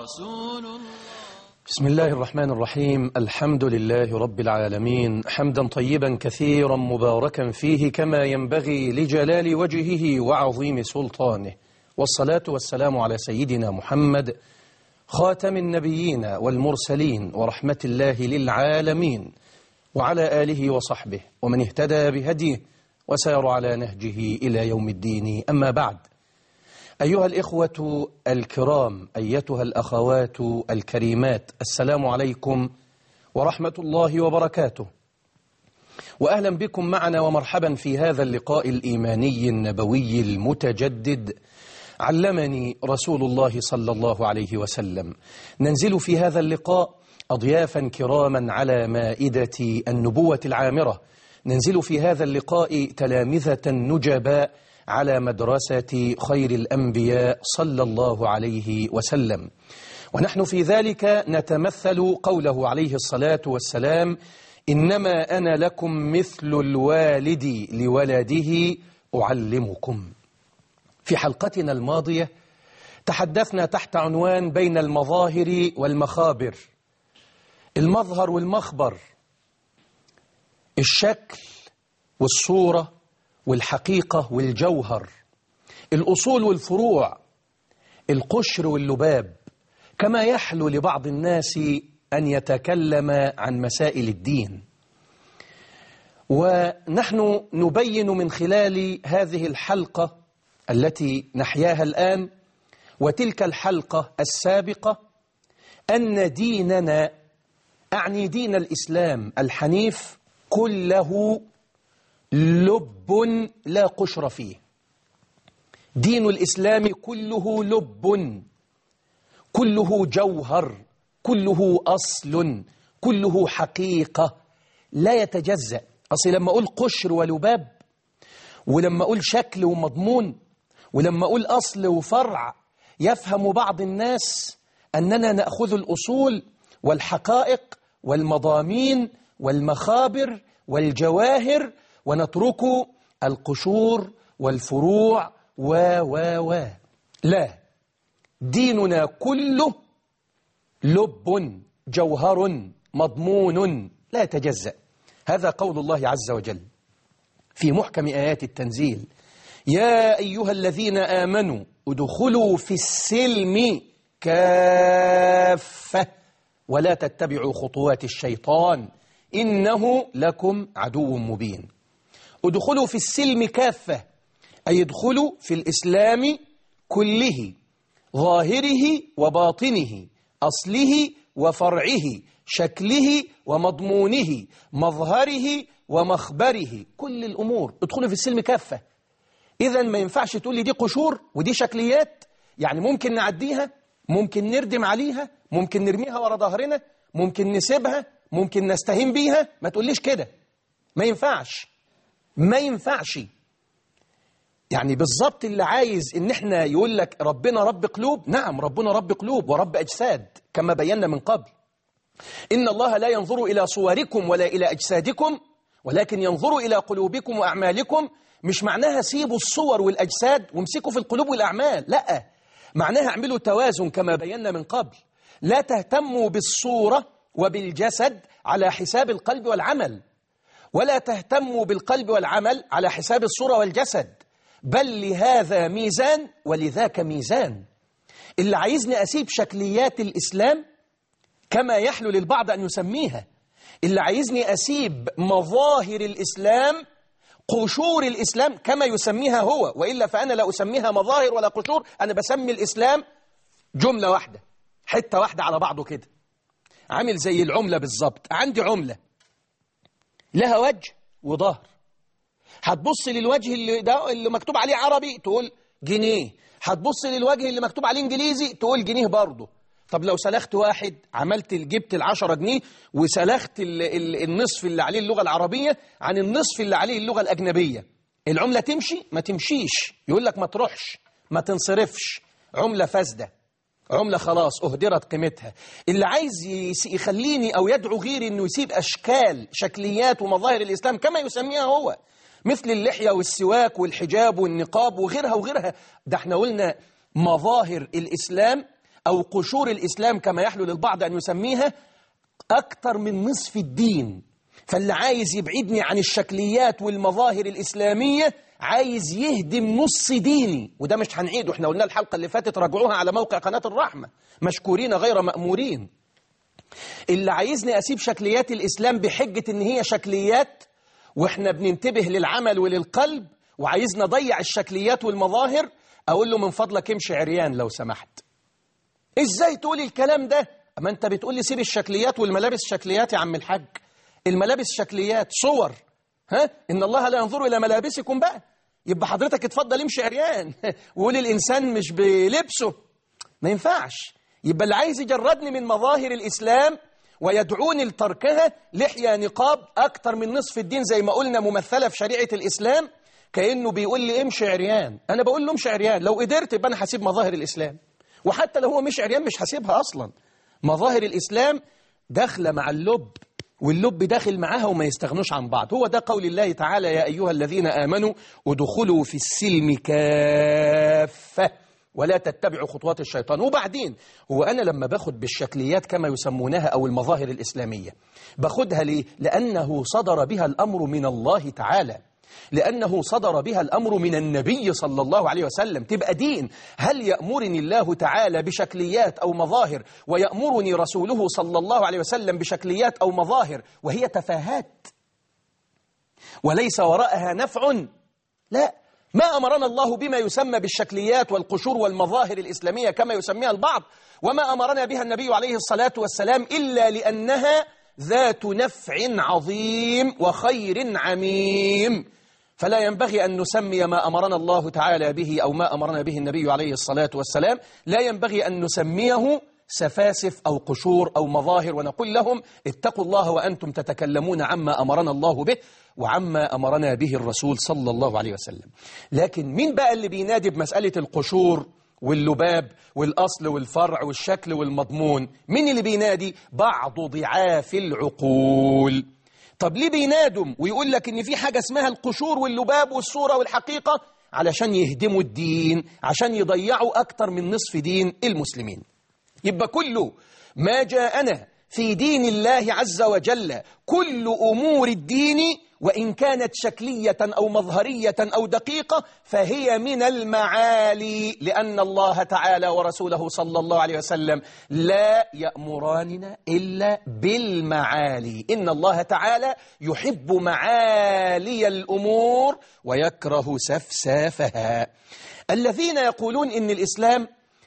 رسول الله بسم الله الرحمن الرحيم الحمد لله رب العالمين حمدا طيبا كثيرا مباركا فيه كما ينبغي لجلال وجهه وعظيم سلطانه والصلاة والسلام على سيدنا محمد خاتم النبيين والمرسلين ورحمة الله للعالمين وعلى آله وصحبه ومن اهتدى بهديه وسار على نهجه إلى يوم الدين أما بعد أيها الإخوة الكرام أيتها الأخوات الكريمات السلام عليكم ورحمة الله وبركاته وأهلا بكم معنا ومرحبا في هذا اللقاء الإيماني النبوي المتجدد علمني رسول الله صلى الله عليه وسلم ننزل في هذا اللقاء أضيافا كراما على مائدة النبوة العامرة ننزل في هذا اللقاء تلامذة نجباء على مدرسة خير الأنبياء صلى الله عليه وسلم ونحن في ذلك نتمثل قوله عليه الصلاة والسلام إنما أنا لكم مثل الوالد لولده أعلمكم في حلقتنا الماضية تحدثنا تحت عنوان بين المظاهر والمخابر المظهر والمخبر الشكل والصورة والحقيقة والجوهر الأصول والفروع القشر واللباب كما يحلو لبعض الناس أن يتكلم عن مسائل الدين ونحن نبين من خلال هذه الحلقة التي نحياها الآن وتلك الحلقة السابقة أن ديننا أعني دين الإسلام الحنيف كله لب لا قشر فيه دين الإسلام كله لب كله جوهر كله أصل كله حقيقة لا يتجزأ أصل لما أقول قشر ولباب ولما أقول شكل ومضمون ولما أقول أصل وفرع يفهم بعض الناس أننا نأخذ الأصول والحقائق والمضامين والمخابر والجواهر ونترك القشور والفروع و و و لا ديننا كله لب جوهر مضمون لا يتجزأ هذا قول الله عز وجل في محكم آيات التنزيل يا أيها الذين آمنوا ادخلوا في السلم كافة ولا تتبعوا خطوات الشيطان إنه لكم عدو مبين ادخلوا في السلم كافة أي ادخلوا في الإسلام كله ظاهره وباطنه أصله وفرعه شكله ومضمونه مظهره ومخبره كل الأمور ادخلوا في السلم كافة إذا ما ينفعش تقول لي دي قشور ودي شكليات يعني ممكن نعديها ممكن نردم عليها ممكن نرميها ورا ظهرنا ممكن نسيبها ممكن نستهين بيها ما تقوليش كده ما ينفعش ما ينفعش يعني بالظبط اللي عايز ان احنا يقول لك ربنا رب قلوب نعم ربنا رب قلوب ورب اجساد كما بينا من قبل ان الله لا ينظر الى صوركم ولا الى اجسادكم ولكن ينظر الى قلوبكم واعمالكم مش معناها سيبوا الصور والاجساد وامسكوا في القلوب والاعمال لا معناها اعملوا توازن كما بينا من قبل لا تهتموا بالصوره وبالجسد على حساب القلب والعمل ولا تهتموا بالقلب والعمل على حساب الصورة والجسد بل لهذا ميزان ولذاك ميزان اللي عايزني أسيب شكليات الإسلام كما يحلو للبعض أن يسميها اللي عايزني أسيب مظاهر الإسلام قشور الإسلام كما يسميها هو وإلا فأنا لا أسميها مظاهر ولا قشور أنا بسمي الإسلام جملة واحدة حتة واحدة على بعضه كده عامل زي العملة بالظبط عندي عملة لها وجه وظهر هتبص للوجه اللي, ده اللي مكتوب عليه عربي تقول جنيه هتبص للوجه اللي مكتوب عليه انجليزي تقول جنيه برضه طب لو سلخت واحد عملت جبت العشرة جنيه وسلخت ال ال النصف اللي عليه اللغة العربية عن النصف اللي عليه اللغة الأجنبية العملة تمشي ما تمشيش يقول لك ما تروحش ما تنصرفش عملة فاسدة عملة خلاص أهدرت قيمتها اللي عايز يخليني أو يدعو غيري أنه يسيب أشكال شكليات ومظاهر الإسلام كما يسميها هو مثل اللحية والسواك والحجاب والنقاب وغيرها وغيرها ده احنا قلنا مظاهر الإسلام أو قشور الإسلام كما يحلو للبعض أن يسميها أكثر من نصف الدين فاللي عايز يبعدني عن الشكليات والمظاهر الإسلامية عايز يهدم نص ديني وده مش هنعيده احنا قلنا الحلقة اللي فاتت راجعوها على موقع قناة الرحمة مشكورين غير مأمورين اللي عايزني أسيب شكليات الإسلام بحجة إن هي شكليات وإحنا بننتبه للعمل وللقلب وعايزنا نضيع الشكليات والمظاهر أقول له من فضلك امشي عريان لو سمحت إزاي تقولي الكلام ده أما أنت بتقول لي سيب الشكليات والملابس شكليات يا عم الحاج الملابس شكليات صور ها إن الله لا ينظر إلى ملابسكم بقى يبقى حضرتك اتفضل امشي عريان وقول الإنسان مش بلبسه ما ينفعش يبقى اللي عايز يجردني من مظاهر الإسلام ويدعوني لتركها لحية نقاب أكتر من نصف الدين زي ما قلنا ممثلة في شريعة الإسلام كأنه بيقول لي امشي عريان أنا بقول له امشي عريان لو قدرت يبقى أنا هسيب مظاهر الإسلام وحتى لو هو مش عريان مش هسيبها أصلا مظاهر الإسلام داخلة مع اللب واللب داخل معاها وما يستغنوش عن بعض هو ده قول الله تعالى يا أيها الذين آمنوا ادخلوا في السلم كافة ولا تتبعوا خطوات الشيطان وبعدين هو أنا لما باخد بالشكليات كما يسمونها أو المظاهر الإسلامية باخدها ليه؟ لأنه صدر بها الأمر من الله تعالى لأنه صدر بها الأمر من النبي صلى الله عليه وسلم تبقى دين هل يأمرني الله تعالى بشكليات أو مظاهر ويأمرني رسوله صلى الله عليه وسلم بشكليات أو مظاهر وهي تفاهات وليس وراءها نفع لا ما أمرنا الله بما يسمى بالشكليات والقشور والمظاهر الإسلامية كما يسميها البعض وما أمرنا بها النبي عليه الصلاة والسلام إلا لأنها ذات نفع عظيم وخير عميم فلا ينبغي أن نسمي ما أمرنا الله تعالى به أو ما أمرنا به النبي عليه الصلاة والسلام لا ينبغي أن نسميه سفاسف أو قشور أو مظاهر ونقول لهم اتقوا الله وأنتم تتكلمون عما أمرنا الله به وعما أمرنا به الرسول صلى الله عليه وسلم لكن مين بقى اللي بينادي بمسألة القشور واللباب والأصل والفرع والشكل والمضمون مين اللي بينادي بعض ضعاف العقول طب ليه بينادم ويقول لك ان في حاجة اسمها القشور واللباب والصورة والحقيقة علشان يهدموا الدين عشان يضيعوا أكتر من نصف دين المسلمين يبقى كله ما جاءنا في دين الله عز وجل كل أمور الدين وإن كانت شكلية أو مظهرية أو دقيقة فهي من المعالي لأن الله تعالى ورسوله صلى الله عليه وسلم لا يأمراننا إلا بالمعالي إن الله تعالى يحب معالي الأمور ويكره سفسافها الذين يقولون إن الإسلام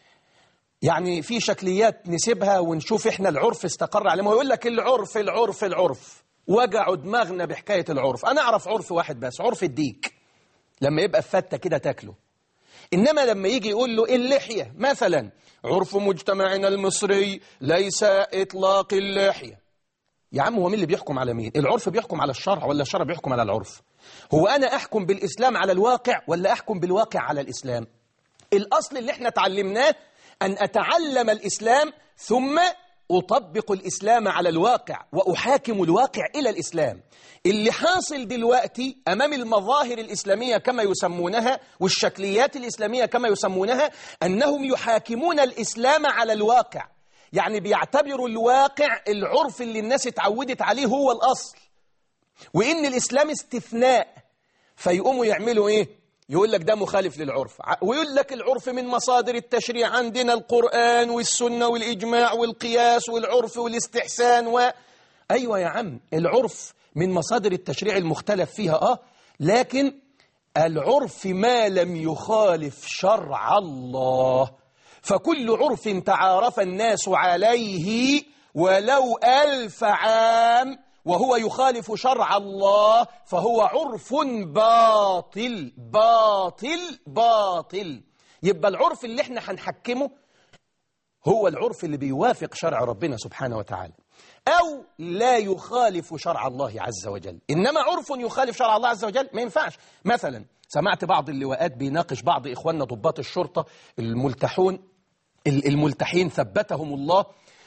يعني في شكليات نسيبها ونشوف احنا العرف استقر عليه ما هو يقول لك العرف العرف العرف وجعوا دماغنا بحكاية العرف أنا أعرف عرف واحد بس عرف الديك لما يبقى فتة كده تاكله إنما لما يجي يقول له اللحية مثلا عرف مجتمعنا المصري ليس إطلاق اللحية يا عم هو مين اللي بيحكم على مين العرف بيحكم على الشرع ولا الشرع بيحكم على العرف هو أنا أحكم بالإسلام على الواقع ولا أحكم بالواقع على الإسلام الأصل اللي احنا تعلمناه أن أتعلم الإسلام ثم أطبق الإسلام على الواقع وأحاكم الواقع إلى الإسلام اللي حاصل دلوقتي أمام المظاهر الإسلامية كما يسمونها والشكليات الإسلامية كما يسمونها أنهم يحاكمون الإسلام على الواقع يعني بيعتبروا الواقع العرف اللي الناس اتعودت عليه هو الأصل وإن الإسلام استثناء فيقوموا يعملوا إيه يقول لك ده مخالف للعرف ويقول لك العرف من مصادر التشريع عندنا القرآن والسنة والإجماع والقياس والعرف والاستحسان و... أيوة يا عم العرف من مصادر التشريع المختلف فيها آه لكن العرف ما لم يخالف شرع الله فكل عرف تعارف الناس عليه ولو ألف عام وهو يخالف شرع الله فهو عرف باطل باطل باطل يبقى العرف اللي احنا هنحكمه هو العرف اللي بيوافق شرع ربنا سبحانه وتعالى أو لا يخالف شرع الله عز وجل إنما عرف يخالف شرع الله عز وجل ما ينفعش مثلا سمعت بعض اللواءات بيناقش بعض إخواننا ضباط الشرطة الملتحون الملتحين ثبتهم الله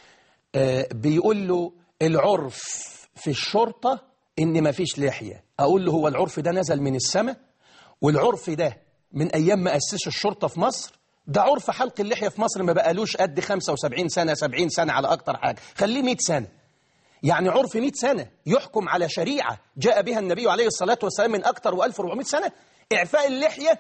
بيقول له العرف في الشرطة إن ما فيش لحية أقول له هو العرف ده نزل من السماء والعرف ده من أيام ما أسسوا الشرطة في مصر ده عرف حلق اللحية في مصر ما بقالوش قد 75 سنة 70 سنة على أكتر حاجة خليه 100 سنة يعني عرف 100 سنة يحكم على شريعة جاء بها النبي عليه الصلاة والسلام من أكتر و1400 سنة إعفاء اللحية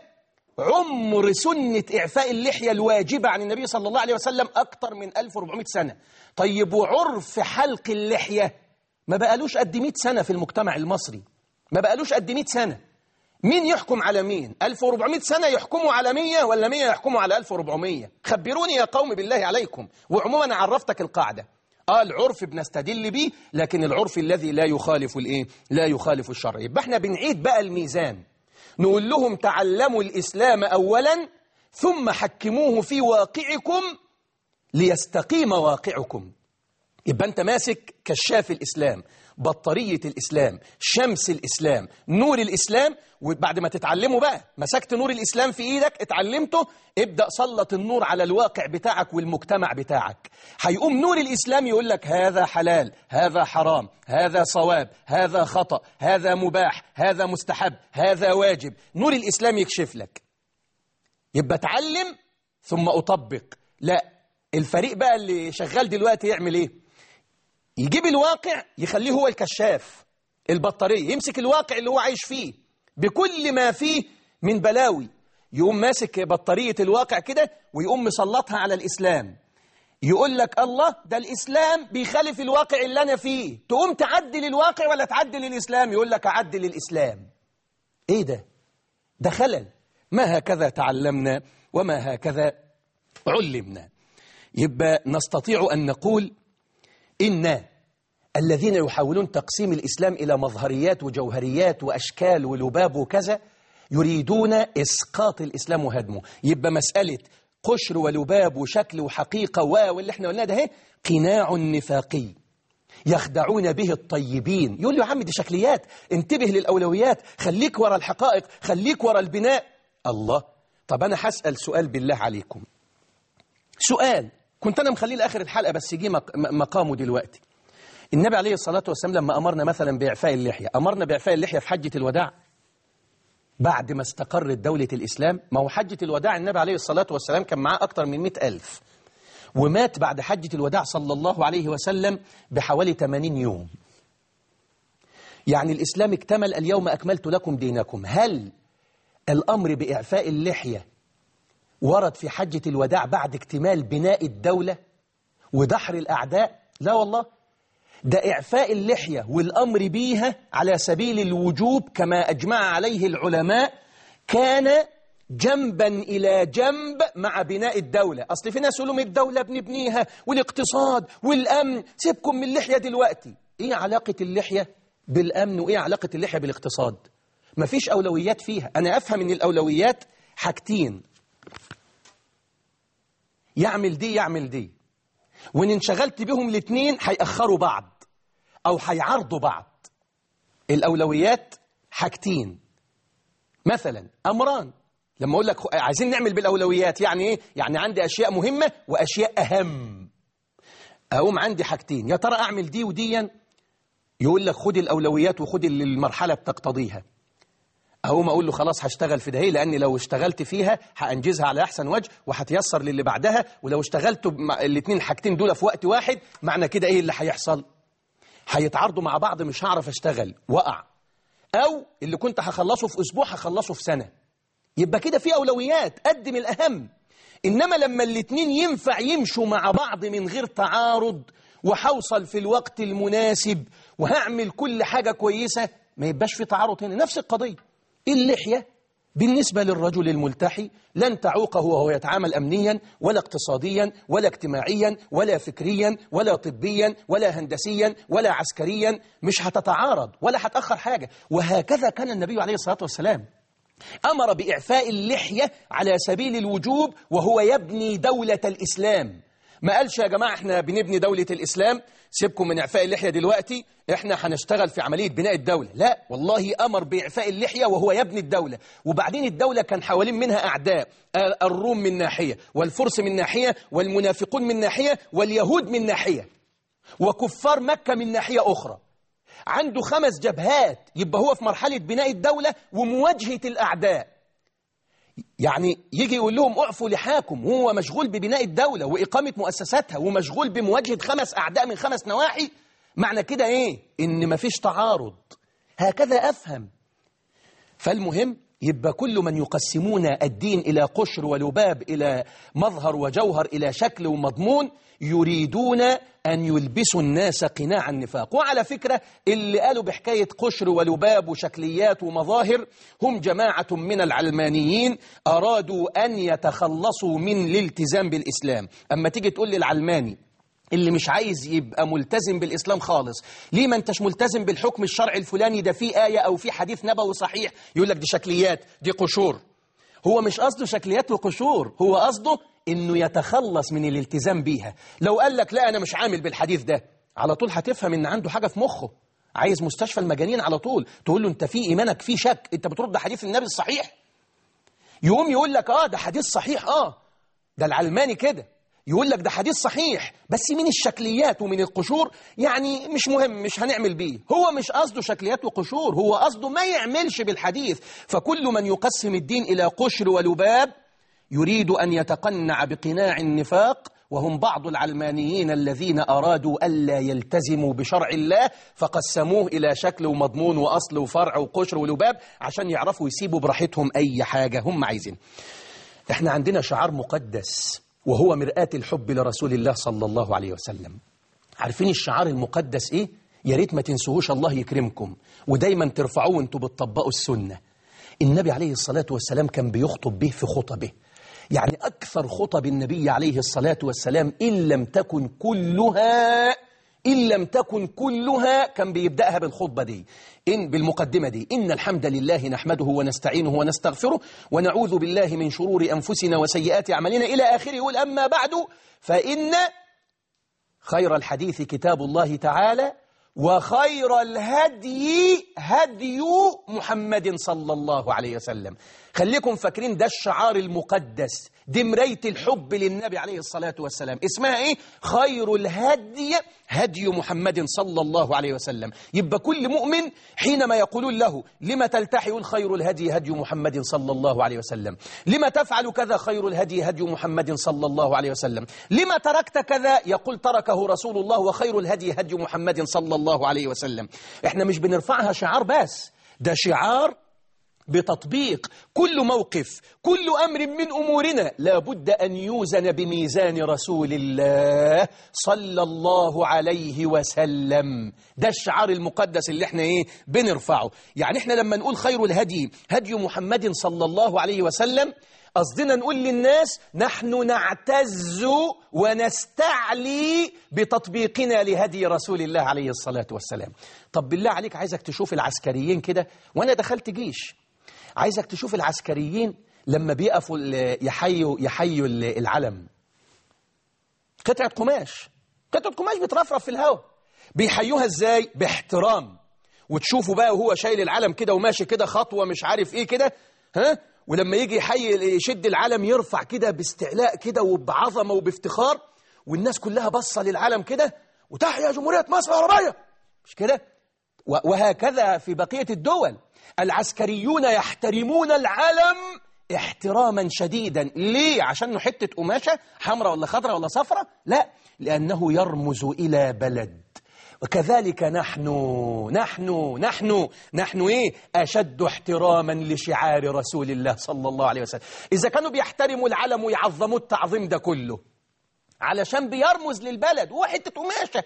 عمر سنة إعفاء اللحية الواجبة عن النبي صلى الله عليه وسلم أكتر من 1400 سنة طيب وعرف حلق اللحية ما بقالوش قد 100 سنة في المجتمع المصري ما بقالوش قد 100 سنة مين يحكم على مين 1400 سنة يحكموا على 100 ولا 100 يحكموا على 1400 خبروني يا قوم بالله عليكم وعموما أنا عرفتك القاعدة آه العرف بنستدل به لكن العرف الذي لا يخالف الايه لا يخالف الشرع يبقى احنا بنعيد بقى الميزان نقول لهم تعلموا الإسلام أولا ثم حكموه في واقعكم ليستقيم واقعكم يبقى أنت ماسك كشاف الإسلام بطارية الإسلام شمس الإسلام نور الإسلام وبعد ما تتعلمه بقى مسكت نور الإسلام في إيدك اتعلمته ابدأ سلط النور على الواقع بتاعك والمجتمع بتاعك هيقوم نور الإسلام يقول لك هذا حلال هذا حرام هذا صواب هذا خطأ هذا مباح هذا مستحب هذا واجب نور الإسلام يكشف لك يبقى اتعلم ثم أطبق لا الفريق بقى اللي شغال دلوقتي يعمل ايه يجيب الواقع يخليه هو الكشاف البطارية يمسك الواقع اللي هو عايش فيه بكل ما فيه من بلاوي يقوم ماسك بطارية الواقع كده ويقوم مسلطها على الإسلام يقول لك الله ده الإسلام بيخالف الواقع اللي أنا فيه تقوم تعدل الواقع ولا تعدل الإسلام يقول لك أعدل الإسلام إيه ده ده خلل ما هكذا تعلمنا وما هكذا علمنا يبقى نستطيع أن نقول إن الذين يحاولون تقسيم الإسلام إلى مظهريات وجوهريات وأشكال ولباب وكذا يريدون إسقاط الإسلام وهدمه يبقى مسألة قشر ولباب وشكل وحقيقة واللي احنا قلناه ده اهي قناع نفاقي يخدعون به الطيبين يقول له يا عم دي شكليات انتبه للأولويات خليك ورا الحقائق خليك ورا البناء الله طب أنا هسأل سؤال بالله عليكم سؤال كنت أنا مخليه لآخر الحلقة بس يجي مقامه دلوقتي النبي عليه الصلاة والسلام لما أمرنا مثلا بإعفاء اللحية أمرنا بإعفاء اللحية في حجة الوداع بعد ما استقرت دولة الإسلام ما هو حجة الوداع النبي عليه الصلاة والسلام كان معاه أكتر من مئة ألف ومات بعد حجة الوداع صلى الله عليه وسلم بحوالي 80 يوم يعني الإسلام اكتمل اليوم أكملت لكم دينكم هل الأمر بإعفاء اللحية ورد في حجة الوداع بعد اكتمال بناء الدولة ودحر الأعداء لا والله ده إعفاء اللحية والأمر بيها على سبيل الوجوب كما أجمع عليه العلماء كان جنبا إلى جنب مع بناء الدولة أصل في ناس يقولوا الدولة بنبنيها والاقتصاد والأمن سيبكم من اللحية دلوقتي إيه علاقة اللحية بالأمن وإيه علاقة اللحية بالاقتصاد مفيش أولويات فيها أنا أفهم أن الأولويات حاجتين يعمل دي يعمل دي وإن انشغلت بهم الاثنين هيأخروا بعض أو هيعارضوا بعض الأولويات حاجتين مثلا أمران لما أقول لك عايزين نعمل بالأولويات يعني إيه؟ يعني عندي أشياء مهمة وأشياء أهم أقوم عندي حاجتين يا ترى أعمل دي وديا يقول لك خد الأولويات وخد اللي المرحلة بتقتضيها أقوم أقول له خلاص هشتغل في دهي لأني لو اشتغلت فيها هأنجزها على أحسن وجه وهتيسر للي بعدها ولو اشتغلت الاثنين حاجتين دول في وقت واحد معنى كده إيه اللي هيحصل هيتعارضوا مع بعض مش هعرف اشتغل وقع أو اللي كنت هخلصه في أسبوع هخلصه في سنة يبقى كده في أولويات قدم الأهم إنما لما الاثنين ينفع يمشوا مع بعض من غير تعارض وحوصل في الوقت المناسب وهعمل كل حاجة كويسة ما يبقاش في تعارض هنا نفس القضية اللحية بالنسبة للرجل الملتحي لن تعوقه وهو يتعامل أمنيا ولا اقتصاديا ولا اجتماعيا ولا فكريا ولا طبيا ولا هندسيا ولا عسكريا مش هتتعارض ولا هتأخر حاجة وهكذا كان النبي عليه الصلاة والسلام أمر بإعفاء اللحية على سبيل الوجوب وهو يبني دولة الإسلام ما قالش يا جماعة احنا بنبني دولة الإسلام سيبكم من إعفاء اللحية دلوقتي احنا هنشتغل في عملية بناء الدولة لا والله أمر بإعفاء اللحية وهو يبني الدولة وبعدين الدولة كان حوالين منها أعداء الروم من ناحية والفرس من ناحية والمنافقون من ناحية واليهود من ناحية وكفار مكة من ناحية أخرى عنده خمس جبهات يبقى هو في مرحلة بناء الدولة ومواجهة الأعداء يعني يجي يقول لهم اعفوا لحاكم وهو مشغول ببناء الدولة وإقامة مؤسساتها ومشغول بمواجهة خمس أعداء من خمس نواحي معنى كده إيه؟ إن مفيش تعارض هكذا أفهم فالمهم يبقى كل من يقسمون الدين إلى قشر ولباب إلى مظهر وجوهر إلى شكل ومضمون يريدون أن يلبسوا الناس قناع النفاق وعلى فكرة اللي قالوا بحكاية قشر ولباب وشكليات ومظاهر هم جماعة من العلمانيين أرادوا أن يتخلصوا من الالتزام بالإسلام أما تيجي تقول للعلماني اللي مش عايز يبقى ملتزم بالإسلام خالص ليه ما انتش ملتزم بالحكم الشرعي الفلاني ده في آية أو في حديث نبوي صحيح يقول لك دي شكليات دي قشور هو مش قصده شكليات وقشور هو قصده انه يتخلص من الالتزام بيها لو قال لك لا انا مش عامل بالحديث ده على طول هتفهم ان عنده حاجة في مخه عايز مستشفى المجانين على طول تقول له انت في ايمانك في شك انت بترد حديث النبي الصحيح يقوم يقول لك اه ده حديث صحيح اه ده العلماني كده يقول لك ده حديث صحيح بس من الشكليات ومن القشور يعني مش مهم مش هنعمل بيه هو مش قصده شكليات وقشور هو قصده ما يعملش بالحديث فكل من يقسم الدين إلى قشر ولباب يريد أن يتقنع بقناع النفاق وهم بعض العلمانيين الذين أرادوا ألا يلتزموا بشرع الله فقسموه إلى شكل ومضمون وأصل وفرع وقشر ولباب عشان يعرفوا يسيبوا براحتهم أي حاجة هم عايزين احنا عندنا شعار مقدس وهو مرآة الحب لرسول الله صلى الله عليه وسلم عارفين الشعار المقدس ايه؟ يا ريت ما تنسوهوش الله يكرمكم ودايما ترفعوه وانتوا بتطبقوا السنة النبي عليه الصلاة والسلام كان بيخطب به في خطبه يعني أكثر خطب النبي عليه الصلاة والسلام إن لم تكن كلها إن لم تكن كلها كان بيبدأها بالخطبة دي إن بالمقدمة دي إن الحمد لله نحمده ونستعينه ونستغفره ونعوذ بالله من شرور أنفسنا وسيئات أعمالنا إلى آخره يقول أما بعد فإن خير الحديث كتاب الله تعالى وخير الهدي هدي محمد صلى الله عليه وسلم خليكم فاكرين ده الشعار المقدس دي مراية الحب للنبي عليه الصلاة والسلام اسمها ايه خير الهدي هدي محمد صلى الله عليه وسلم يبقى كل مؤمن حينما يقولون له لما تلتحي الخير الهدي هدي محمد صلى الله عليه وسلم لما تفعل كذا خير الهدي هدي محمد صلى الله عليه وسلم لما تركت كذا يقول تركه رسول الله وخير الهدي هدي محمد صلى الله عليه وسلم احنا مش بنرفعها شعار بس ده شعار بتطبيق كل موقف كل أمر من أمورنا لابد أن يوزن بميزان رسول الله صلى الله عليه وسلم ده الشعار المقدس اللي احنا ايه بنرفعه يعني احنا لما نقول خير الهدي هدي محمد صلى الله عليه وسلم قصدنا نقول للناس نحن نعتز ونستعلي بتطبيقنا لهدي رسول الله عليه الصلاة والسلام طب بالله عليك عايزك تشوف العسكريين كده وانا دخلت جيش عايزك تشوف العسكريين لما بيقفوا يحيوا يحيوا العلم قطعة قماش قطعة قماش بترفرف في الهواء بيحيوها ازاي باحترام وتشوفوا بقى وهو شايل العلم كده وماشي كده خطوة مش عارف ايه كده ها ولما يجي يحيي يشد العلم يرفع كده باستعلاء كده وبعظمة وبافتخار والناس كلها بصة للعلم كده وتحيا جمهورية مصر العربية مش كده وهكذا في بقية الدول العسكريون يحترمون العلم احتراما شديدا ليه؟ عشان حتة قماشة حمراء ولا خضراء ولا صفراء؟ لا لأنه يرمز إلى بلد وكذلك نحن نحن نحن نحن ايه اشد احتراما لشعار رسول الله صلى الله عليه وسلم اذا كانوا بيحترموا العلم ويعظموا التعظيم ده كله علشان بيرمز للبلد هو حته قماشه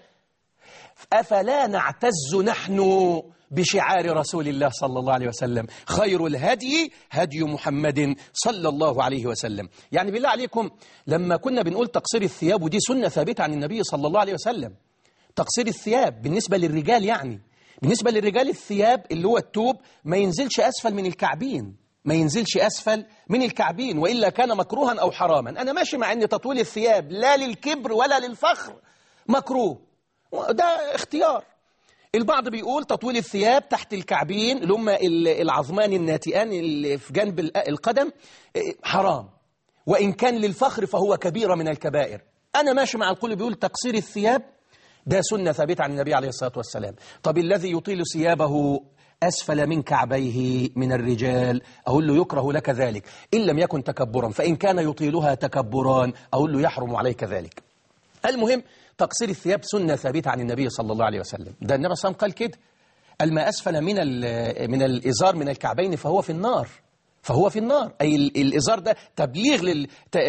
افلا نعتز نحن بشعار رسول الله صلى الله عليه وسلم خير الهدي هدي محمد صلى الله عليه وسلم يعني بالله عليكم لما كنا بنقول تقصير الثياب ودي سنة ثابتة عن النبي صلى الله عليه وسلم تقصير الثياب بالنسبة للرجال يعني بالنسبة للرجال الثياب اللي هو التوب ما ينزلش أسفل من الكعبين ما ينزلش أسفل من الكعبين وإلا كان مكروها أو حراما أنا ماشي مع أن تطويل الثياب لا للكبر ولا للفخر مكروه ده اختيار البعض بيقول تطويل الثياب تحت الكعبين اللي هم العظمان الناتئان اللي في جنب القدم حرام وإن كان للفخر فهو كبيرة من الكبائر أنا ماشي مع الكل بيقول تقصير الثياب ده سنة ثابتة عن النبي عليه الصلاة والسلام طب الذي يطيل ثيابه أسفل من كعبيه من الرجال أقول له يكره لك ذلك إن لم يكن تكبرا فإن كان يطيلها تكبرا أقول له يحرم عليك ذلك المهم تقصير الثياب سنة ثابتة عن النبي صلى الله عليه وسلم ده النبي صلى الله عليه وسلم قال كده الما أسفل من من الإزار من الكعبين فهو في النار فهو في النار أي الإزار ده تبليغ لل...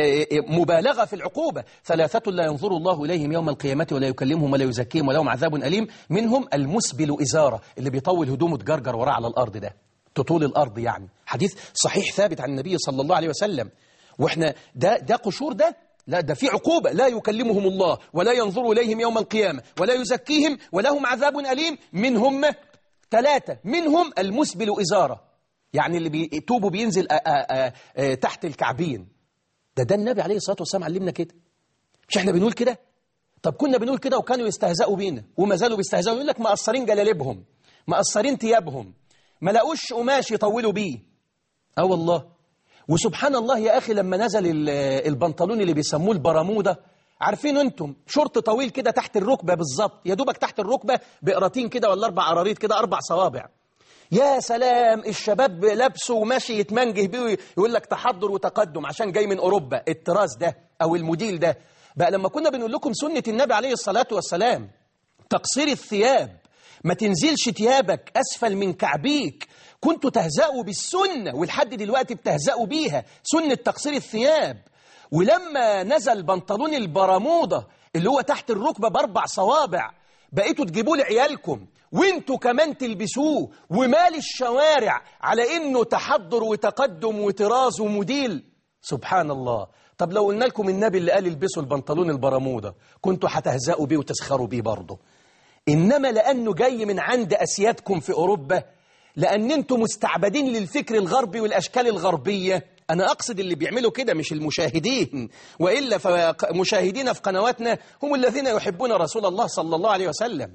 مبالغة في العقوبة ثلاثة لا ينظر الله إليهم يوم القيامة ولا يكلمهم ولا يزكيهم ولهم عذاب أليم منهم المسبل إزارة اللي بيطول هدومه تجرجر وراه على الأرض ده تطول الأرض يعني حديث صحيح ثابت عن النبي صلى الله عليه وسلم وإحنا ده ده قشور ده لا ده في عقوبة لا يكلمهم الله ولا ينظر إليهم يوم القيامة ولا يزكيهم ولهم عذاب أليم منهم ثلاثة منهم المسبل إزارة يعني اللي بيتوبوا بينزل آآ آآ آآ تحت الكعبين ده ده النبي عليه الصلاة والسلام علمنا كده مش احنا بنقول كده طب كنا بنقول كده وكانوا يستهزئوا بينا وما زالوا بيستهزئوا يقول لك مقصرين جلالبهم مقصرين ثيابهم ما لاقوش قماش يطولوا بيه اه والله وسبحان الله يا أخي لما نزل البنطلون اللي بيسموه البرموده عارفين انتم شورت طويل كده تحت الركبة بالظبط يا دوبك تحت الركبة بقراطين كده ولا أربع قراريط كده أربع صوابع يا سلام الشباب لابسه وماشي يتمنجه بيه يقول لك تحضر وتقدم عشان جاي من أوروبا الطراز ده أو الموديل ده بقى لما كنا بنقول لكم سنة النبي عليه الصلاة والسلام تقصير الثياب ما تنزلش ثيابك أسفل من كعبيك كنتوا تهزأوا بالسنة ولحد دلوقتي بتهزأوا بيها سنة تقصير الثياب ولما نزل بنطلون البرموده اللي هو تحت الركبة بأربع صوابع بقيتوا تجيبوا لي عيالكم وانتوا كمان تلبسوه ومال الشوارع على انه تحضر وتقدم وطراز وموديل سبحان الله طب لو قلنا لكم النبي اللي قال البسوا البنطلون البرموده كنتوا هتهزقوا بيه وتسخروا بيه برضه انما لانه جاي من عند اسيادكم في اوروبا لان انتم مستعبدين للفكر الغربي والاشكال الغربيه أنا أقصد اللي بيعملوا كده مش المشاهدين وإلا فمشاهدين في قنواتنا هم الذين يحبون رسول الله صلى الله عليه وسلم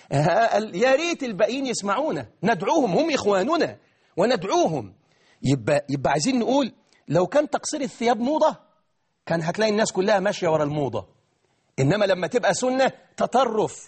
يا ريت الباقيين يسمعونا ندعوهم هم إخواننا وندعوهم يبقى, يبقى عايزين نقول لو كان تقصير الثياب موضة كان هتلاقي الناس كلها ماشية ورا الموضة إنما لما تبقى سنة تطرف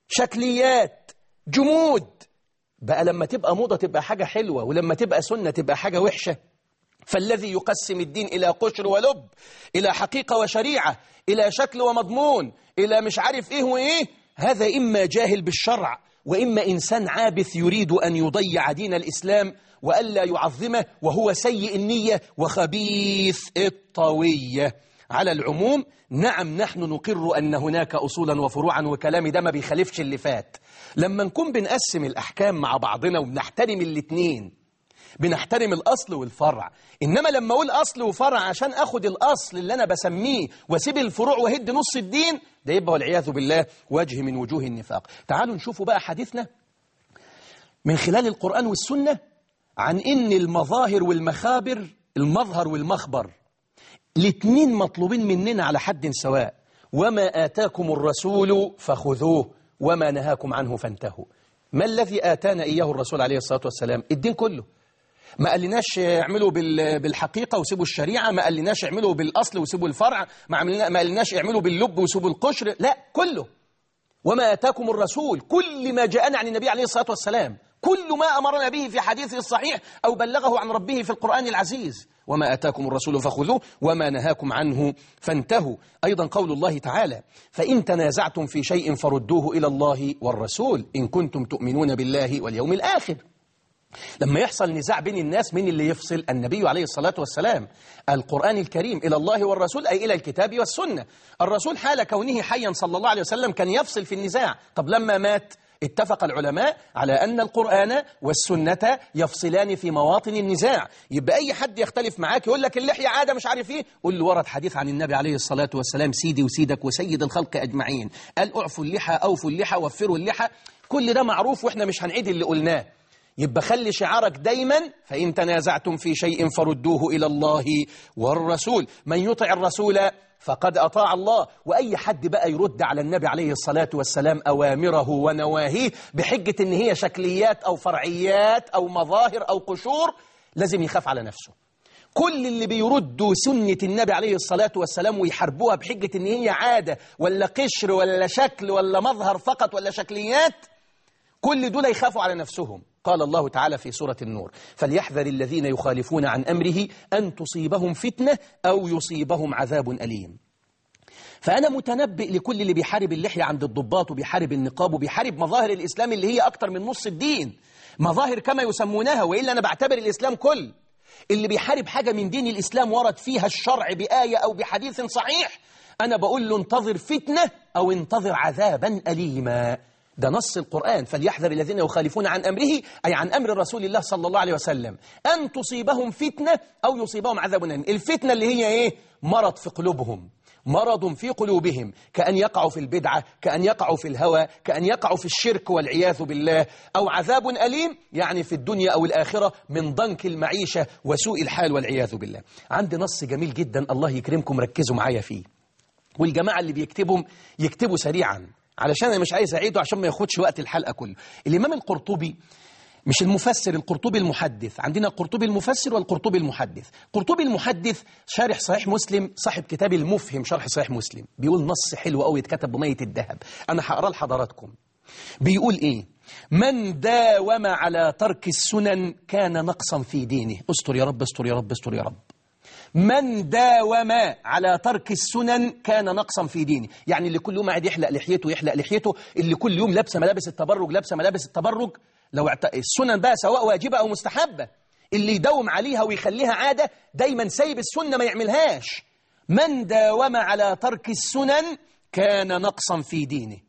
شكليات جمود بقى لما تبقى موضة تبقى حاجة حلوة ولما تبقى سنة تبقى حاجة وحشة فالذي يقسم الدين إلى قشر ولب إلى حقيقة وشريعة إلى شكل ومضمون إلى مش عارف إيه وإيه هذا إما جاهل بالشرع وإما إنسان عابث يريد أن يضيع دين الإسلام وألا يعظمه وهو سيء النية وخبيث الطوية على العموم نعم نحن نقر أن هناك أصولا وفروعا وكلام ده ما بيخالفش اللي فات لما نكون بنقسم الأحكام مع بعضنا وبنحترم الاتنين بنحترم الأصل والفرع إنما لما أقول أصل وفرع عشان أخد الأصل اللي أنا بسميه واسيب الفروع وهد نص الدين ده يبقى والعياذ بالله وجه من وجوه النفاق تعالوا نشوفوا بقى حديثنا من خلال القرآن والسنة عن إن المظاهر والمخابر المظهر والمخبر الاتنين مطلوبين مننا على حد سواء وما آتاكم الرسول فخذوه وما نهاكم عنه فانتهوا ما الذي آتانا إياه الرسول عليه الصلاة والسلام الدين كله ما قالناش اعملوا بالحقيقة وسيبوا الشريعة ما قالناش اعملوا بالأصل وسيبوا الفرع ما قالناش اعملوا باللب وسيبوا القشر لا كله وما أتاكم الرسول كل ما جاءنا عن النبي عليه الصلاة والسلام كل ما أمرنا به في حديثه الصحيح أو بلغه عن ربه في القرآن العزيز وما أتاكم الرسول فخذوه وما نهاكم عنه فانتهوا أيضا قول الله تعالى فإن تنازعتم في شيء فردوه إلى الله والرسول إن كنتم تؤمنون بالله واليوم الآخر لما يحصل نزاع بين الناس مين اللي يفصل النبي عليه الصلاة والسلام القرآن الكريم إلى الله والرسول أي إلى الكتاب والسنة الرسول حال كونه حيا صلى الله عليه وسلم كان يفصل في النزاع طب لما مات اتفق العلماء على أن القرآن والسنة يفصلان في مواطن النزاع يبقى أي حد يختلف معاك يقول لك اللحية عادة مش عارف إيه قول له ورد حديث عن النبي عليه الصلاة والسلام سيدي وسيدك وسيد الخلق أجمعين قال أعفوا اللحى أوفوا اللحى وفروا اللحى كل ده معروف وإحنا مش هنعيد اللي قلناه يبقى خلي شعارك دايما فإن تنازعتم في شيء فردوه إلى الله والرسول من يطع الرسول فقد أطاع الله وأي حد بقى يرد على النبي عليه الصلاة والسلام أوامره ونواهيه بحجة إن هي شكليات أو فرعيات أو مظاهر أو قشور لازم يخاف على نفسه كل اللي بيردوا سنة النبي عليه الصلاة والسلام ويحاربوها بحجة إن هي عادة ولا قشر ولا شكل ولا مظهر فقط ولا شكليات كل دول يخافوا على نفسهم قال الله تعالى في سورة النور فليحذر الذين يخالفون عن أمره أن تصيبهم فتنة أو يصيبهم عذاب أليم فأنا متنبئ لكل اللي بيحارب اللحية عند الضباط وبيحارب النقاب وبيحارب مظاهر الإسلام اللي هي أكتر من نص الدين مظاهر كما يسمونها وإلا أنا بعتبر الإسلام كل اللي بيحارب حاجة من دين الإسلام ورد فيها الشرع بآية أو بحديث صحيح أنا بقول له انتظر فتنة أو انتظر عذابا أليما ده نص القرآن فليحذر الذين يخالفون عن أمره أي عن أمر رسول الله صلى الله عليه وسلم أن تصيبهم فتنة أو يصيبهم عذاب أليم الفتنة اللي هي إيه؟ مرض في قلوبهم مرض في قلوبهم كأن يقعوا في البدعة كأن يقعوا في الهوى كأن يقعوا في الشرك والعياذ بالله أو عذاب أليم يعني في الدنيا أو الآخرة من ضنك المعيشة وسوء الحال والعياذ بالله عندي نص جميل جدا الله يكرمكم ركزوا معايا فيه والجماعة اللي بيكتبهم يكتبوا سريعا علشان أنا مش عايز أعيده عشان ما ياخدش وقت الحلقة كله الإمام القرطبي مش المفسر القرطبي المحدث عندنا القرطبي المفسر والقرطبي المحدث قرطبي المحدث شارح صحيح مسلم صاحب كتاب المفهم شرح صحيح مسلم بيقول نص حلو قوي اتكتب بمية الذهب أنا هقراه لحضراتكم بيقول إيه من داوم على ترك السنن كان نقصا في دينه استر يا رب استر يا رب استر يا رب من داوم على ترك السنن كان نقصا في دينه يعني اللي كل يوم قاعد يحلق لحيته يحلق لحيته اللي كل يوم لابسه ملابس التبرج لابسه ملابس التبرج لو اعت... السنن بقى سواء واجبة أو مستحبة اللي يداوم عليها ويخليها عادة دايما سايب السنة ما يعملهاش من داوم على ترك السنن كان نقصا في دينه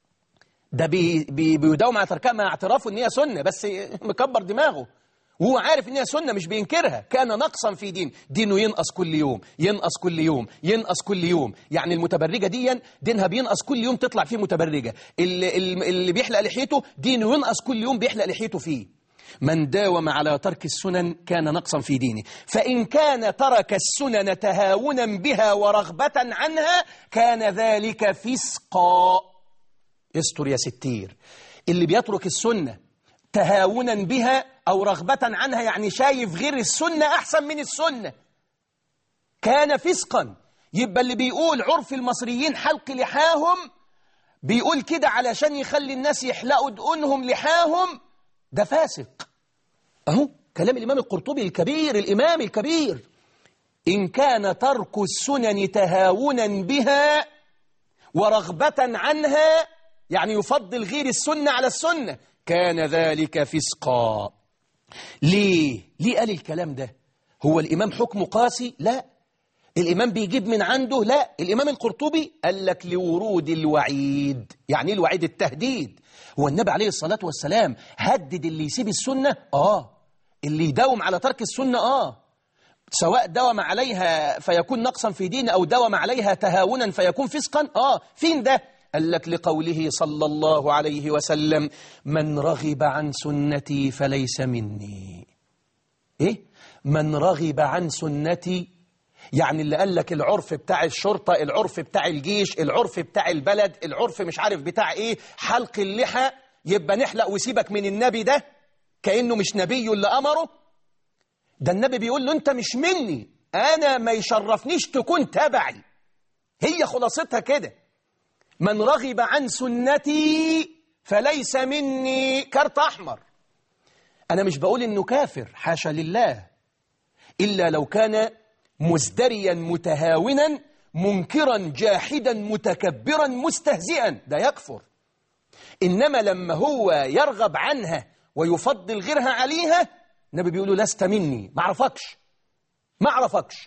ده بي بي بيداوم على تركها مع اعترافه ان هي سنة بس مكبر دماغه وهو عارف ان هي سنة مش بينكرها كان نقصا في دين دينه ينقص كل يوم ينقص كل يوم ينقص كل يوم يعني المتبرجة دي دينها بينقص كل يوم تطلع فيه متبرجة اللي, اللي بيحلق لحيته دينه ينقص كل يوم بيحلق لحيته فيه من داوم على ترك السنن كان نقصا في دينه فإن كان ترك السنن تهاونا بها ورغبة عنها كان ذلك فسقا استر يا ستير اللي بيترك السنة تهاونا بها أو رغبة عنها يعني شايف غير السنة أحسن من السنة كان فسقا يبقى اللي بيقول عرف المصريين حلق لحاهم بيقول كده علشان يخلي الناس يحلقوا دقونهم لحاهم ده فاسق أهو كلام الإمام القرطبي الكبير الإمام الكبير إن كان ترك السنن تهاونا بها ورغبة عنها يعني يفضل غير السنة على السنة كان ذلك فسقا ليه؟ ليه قال الكلام ده؟ هو الإمام حكمه قاسي؟ لا الإمام بيجيب من عنده؟ لا الإمام القرطبي قال لك لورود الوعيد يعني الوعيد التهديد هو النبي عليه الصلاة والسلام هدد اللي يسيب السنة؟ آه اللي يداوم على ترك السنة؟ آه سواء داوم عليها فيكون نقصا في دين أو داوم عليها تهاونا فيكون فسقا؟ آه فين ده؟ قال لك لقوله صلى الله عليه وسلم من رغب عن سنتي فليس مني إيه؟ من رغب عن سنتي يعني اللي قال لك العرف بتاع الشرطة العرف بتاع الجيش العرف بتاع البلد العرف مش عارف بتاع إيه حلق اللحى يبقى نحلق وسيبك من النبي ده كأنه مش نبي اللي أمره ده النبي بيقول له أنت مش مني أنا ما يشرفنيش تكون تبعي هي خلاصتها كده من رغب عن سنتي فليس مني كارت أحمر أنا مش بقول إنه كافر حاشا لله إلا لو كان مزدريا متهاونا منكرا جاحدا متكبرا مستهزئا ده يكفر إنما لما هو يرغب عنها ويفضل غيرها عليها النبي بيقول له لست مني ما اعرفكش ما اعرفكش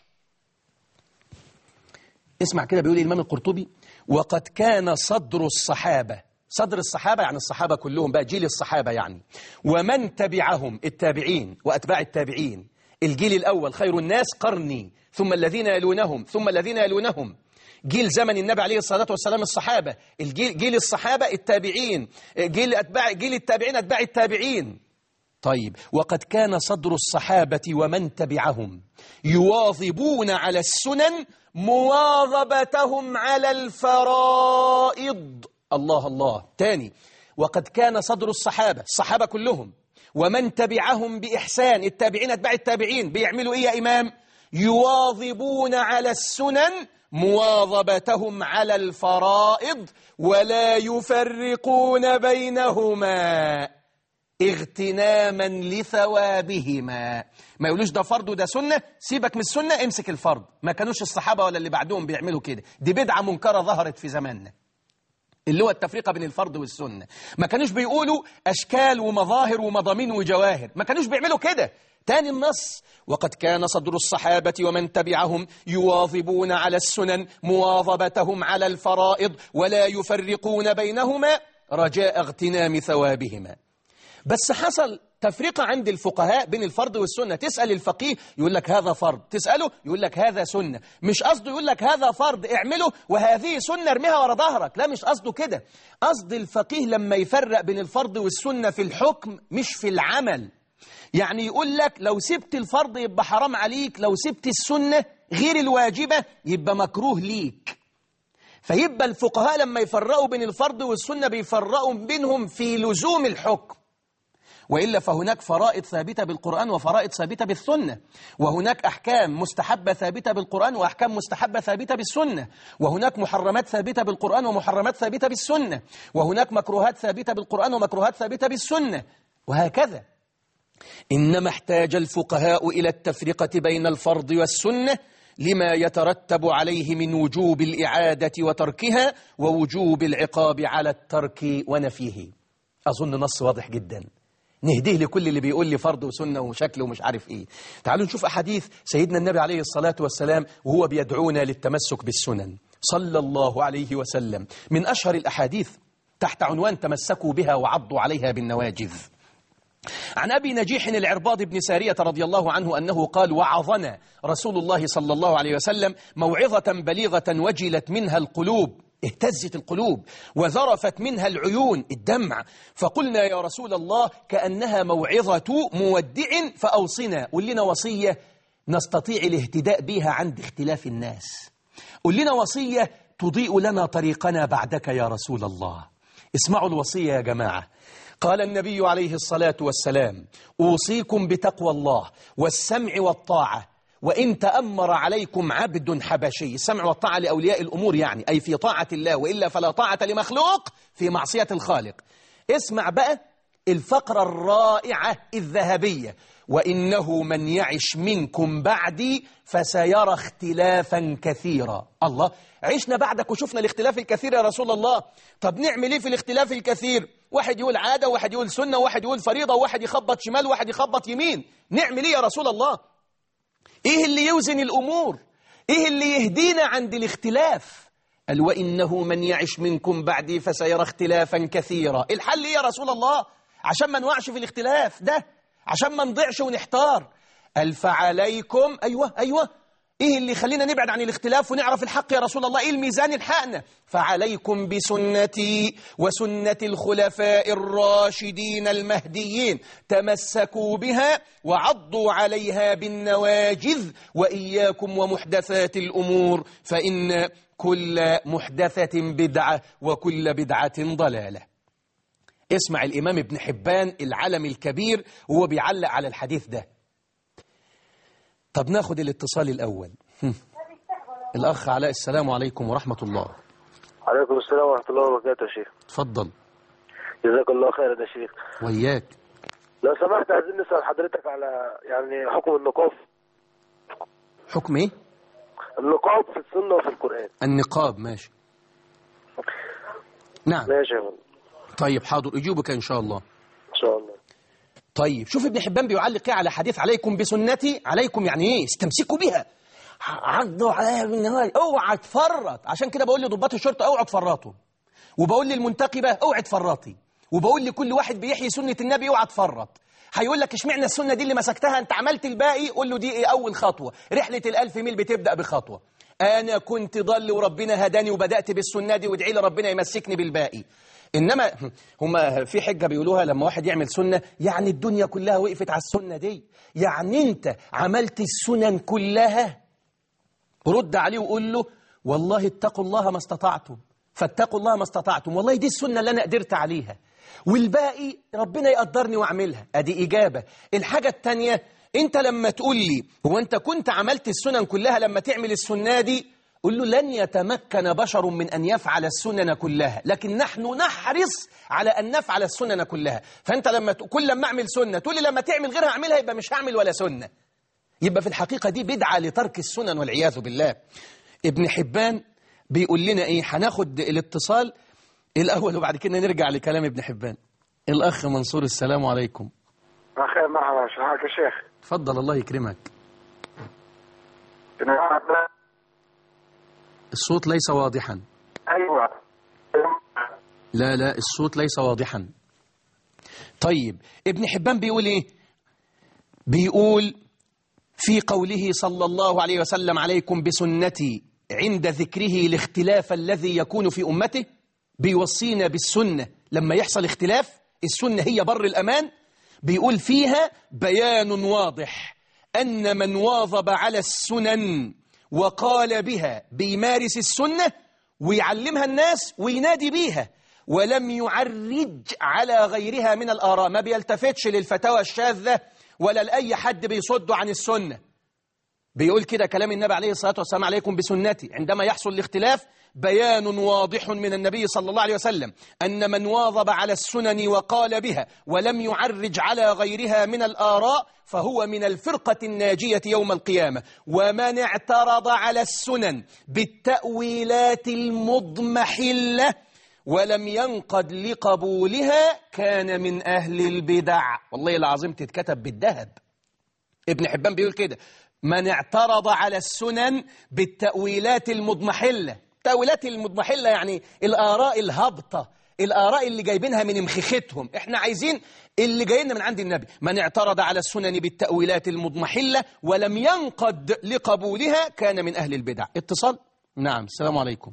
اسمع كده بيقول الإمام القرطبي وقد كان صدر الصحابة صدر الصحابة يعني الصحابة كلهم بقى جيل الصحابة يعني ومن تبعهم التابعين وأتباع التابعين الجيل الأول خير الناس قرني ثم الذين يلونهم ثم الذين يلونهم جيل زمن النبي عليه الصلاة والسلام الصحابة الجيل جيل الصحابة التابعين جيل أتباع جيل التابعين أتباع التابعين طيب وقد كان صدر الصحابة ومن تبعهم يواظبون على السنن مواظبتهم على الفرائض الله الله تاني وقد كان صدر الصحابة الصحابة كلهم ومن تبعهم بإحسان التابعين اتباع التابعين بيعملوا إيه يا إمام يواظبون على السنن مواظبتهم على الفرائض ولا يفرقون بينهما اغتناما لثوابهما ما يقولوش ده فرض وده سنة سيبك من السنة امسك الفرض ما كانوش الصحابة ولا اللي بعدهم بيعملوا كده دي بدعة منكرة ظهرت في زماننا اللي هو التفرقة بين الفرض والسنة ما كانوش بيقولوا أشكال ومظاهر ومضامين وجواهر ما كانوش بيعملوا كده تاني النص وقد كان صدر الصحابة ومن تبعهم يواظبون على السنن مواظبتهم على الفرائض ولا يفرقون بينهما رجاء اغتنام ثوابهما بس حصل تفرقة عند الفقهاء بين الفرض والسنة تسأل الفقيه يقول لك هذا فرض تسأله يقول لك هذا سنة مش قصده يقول لك هذا فرض اعمله وهذه سنة ارميها ورا ظهرك لا مش قصده كده قصد الفقيه لما يفرق بين الفرض والسنة في الحكم مش في العمل يعني يقول لك لو سبت الفرض يبقى حرام عليك لو سبت السنة غير الواجبة يبقى مكروه ليك فيبقى الفقهاء لما يفرقوا بين الفرض والسنة بيفرقوا بينهم في لزوم الحكم وإلا فهناك فرائض ثابتة بالقرآن وفرائض ثابتة بالسنة وهناك أحكام مستحبة ثابتة بالقرآن وأحكام مستحبة ثابتة بالسنة وهناك محرمات ثابتة بالقرآن ومحرمات ثابتة بالسنة وهناك مكروهات ثابتة بالقرآن ومكروهات ثابتة بالسنة وهكذا إنما احتاج الفقهاء إلى التفرقة بين الفرض والسنة لما يترتب عليه من وجوب الإعادة وتركها ووجوب العقاب على الترك ونفيه أظن نص واضح جدا نهديه لكل اللي بيقول لي فرض وسنة وشكل ومش عارف إيه تعالوا نشوف أحاديث سيدنا النبي عليه الصلاة والسلام وهو بيدعونا للتمسك بالسنن صلى الله عليه وسلم من أشهر الأحاديث تحت عنوان تمسكوا بها وعضوا عليها بالنواجذ عن أبي نجيح العرباض بن سارية رضي الله عنه أنه قال وعظنا رسول الله صلى الله عليه وسلم موعظة بليغة وجلت منها القلوب اهتزت القلوب وذرفت منها العيون الدمع فقلنا يا رسول الله كأنها موعظة مودع فأوصنا قل لنا وصية نستطيع الاهتداء بها عند اختلاف الناس قل لنا وصية تضيء لنا طريقنا بعدك يا رسول الله اسمعوا الوصية يا جماعة قال النبي عليه الصلاة والسلام أوصيكم بتقوى الله والسمع والطاعة وإن تأمر عليكم عبد حبشي السمع والطاعة لأولياء الأمور يعني أي في طاعة الله وإلا فلا طاعة لمخلوق في معصية الخالق اسمع بقى الفقرة الرائعة الذهبية وإنه من يعش منكم بعدي فسيرى اختلافا كثيرا الله عشنا بعدك وشفنا الاختلاف الكثير يا رسول الله طب نعمل ايه في الاختلاف الكثير واحد يقول عادة واحد يقول سنة واحد يقول فريضة واحد يخبط شمال واحد يخبط يمين نعمل ايه يا رسول الله ايه اللي يوزن الامور ايه اللي يهدينا عند الاختلاف قال وانه من يعش منكم بعدي فسيرى اختلافا كثيرا الحل ايه يا رسول الله عشان ما نوقعش في الاختلاف ده عشان ما نضيعش ونحتار قال فعليكم ايوه ايوه ايه اللي يخلينا نبعد عن الاختلاف ونعرف الحق يا رسول الله ايه الميزان الحقنا فعليكم بسنتي وسنة الخلفاء الراشدين المهديين تمسكوا بها وعضوا عليها بالنواجذ وإياكم ومحدثات الأمور فإن كل محدثة بدعة وكل بدعة ضلالة اسمع الإمام ابن حبان العلم الكبير وهو بيعلق على الحديث ده طب ناخد الاتصال الأول الأخ علاء السلام عليكم ورحمة الله عليكم السلام ورحمة الله وبركاته يا شيخ تفضل جزاك الله خيرا يا شيخ وياك لو سمحت عايزين نسأل حضرتك على يعني حكم النقاب حكم ايه النقاب في السنة وفي القرآن النقاب ماشي نعم ماشي يا فندم طيب حاضر أجيبك إن شاء الله إن شاء الله طيب شوف ابن حبان بيعلق ايه على حديث عليكم بسنتي عليكم يعني ايه استمسكوا بها عضوا عليها بالنهار اوعى تفرط عشان كده بقول لضباط الشرطه اوعى تفرطوا وبقول للمنتقبه اوعى تفرطي وبقول لكل واحد بيحيي سنه النبي اوعى تفرط هيقول لك اشمعنى السنه دي اللي مسكتها انت عملت الباقي قول له دي ايه اول خطوه رحله الالف ميل بتبدا بخطوه انا كنت ضل وربنا هداني وبدات بالسنه دي وادعي لي ربنا يمسكني بالباقي انما هما في حجه بيقولوها لما واحد يعمل سنه يعني الدنيا كلها وقفت على السنه دي يعني انت عملت السنن كلها رد عليه وقول له والله اتقوا الله ما استطعتم فاتقوا الله ما استطعتم والله دي السنه اللي انا قدرت عليها والباقي ربنا يقدرني واعملها ادي اجابه الحاجه الثانيه انت لما تقول لي هو انت كنت عملت السنن كلها لما تعمل السنه دي قل له لن يتمكن بشر من أن يفعل السنن كلها لكن نحن نحرص على أن نفعل السنن كلها فأنت لما ت- كل لما أعمل سنة تقول لي لما تعمل غيرها أعملها يبقى مش هعمل ولا سنة يبقى في الحقيقة دي بدعة لترك السنن والعياذ بالله ابن حبان بيقول لنا إيه هناخد الاتصال الأول وبعد كده نرجع لكلام ابن حبان الأخ منصور السلام عليكم أخي مرحبا شحالك يا شيخ تفضل الله يكرمك الصوت ليس واضحا أيوة لا لا الصوت ليس واضحا طيب ابن حبان بيقول ايه بيقول في قوله صلى الله عليه وسلم عليكم بسنتي عند ذكره الاختلاف الذي يكون في أمته بيوصينا بالسنة لما يحصل اختلاف السنة هي بر الأمان بيقول فيها بيان واضح أن من واظب على السنن وقال بها بيمارس السنة ويعلمها الناس وينادي بيها ولم يعرج على غيرها من الآراء ما بيلتفتش للفتاوى الشاذة ولا لأي حد بيصد عن السنة بيقول كده كلام النبي عليه الصلاة والسلام عليكم بسنتي عندما يحصل الاختلاف بيان واضح من النبي صلى الله عليه وسلم أن من واظب على السنن وقال بها ولم يعرج على غيرها من الآراء فهو من الفرقة الناجية يوم القيامة ومن اعترض على السنن بالتأويلات المضمحلة ولم ينقد لقبولها كان من أهل البدع والله العظيم تتكتب بالذهب ابن حبان بيقول كده من اعترض على السنن بالتأويلات المضمحلة التأويلات المضمحلة يعني الآراء الهابطة الآراء اللي جايبينها من مخختهم احنا عايزين اللي جاينا من عند النبي من اعترض على السنن بالتأويلات المضمحلة ولم ينقد لقبولها كان من أهل البدع اتصال نعم السلام عليكم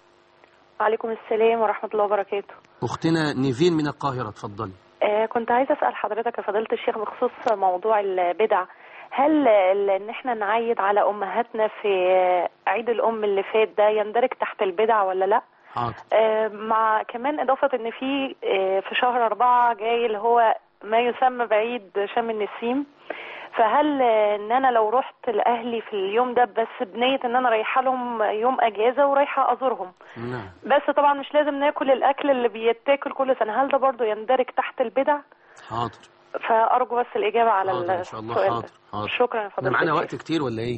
وعليكم السلام ورحمة الله وبركاته أختنا نيفين من القاهرة اتفضلي آه كنت عايزة أسأل حضرتك يا فضيلة الشيخ بخصوص موضوع البدع هل ال- إن إحنا نعيد على أمهاتنا في آه، عيد الأم اللي فات ده يندرج تحت البدع ولا لأ؟ حاضر آه مع كمان إضافة إن في آه في شهر أربعة جاي اللي هو ما يسمى بعيد شم النسيم فهل آه، ان انا لو رحت لاهلي في اليوم ده بس بنيه ان انا رايحه لهم يوم اجازه ورايحه ازورهم نعم بس طبعا مش لازم ناكل الاكل اللي بيتاكل كل سنه هل ده برضو يندرج تحت البدع حاضر فارجو بس الاجابه على حاضر إن شاء الله السؤال ده. حاضر حاضر شكرا يا احنا فضيله معانا الشيخ. وقت كتير ولا ايه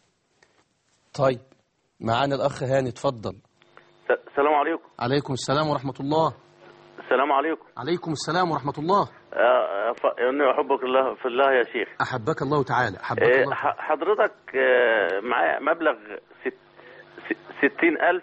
طيب معانا الاخ هاني اتفضل السلام عليكم عليكم السلام ورحمة الله السلام عليكم عليكم السلام ورحمة الله آه، ف- اني احبك الله في الله يا شيخ أحبك الله تعالى أحبك آه، الله ح- حضرتك آه، معايا مبلغ ست س- ستين ألف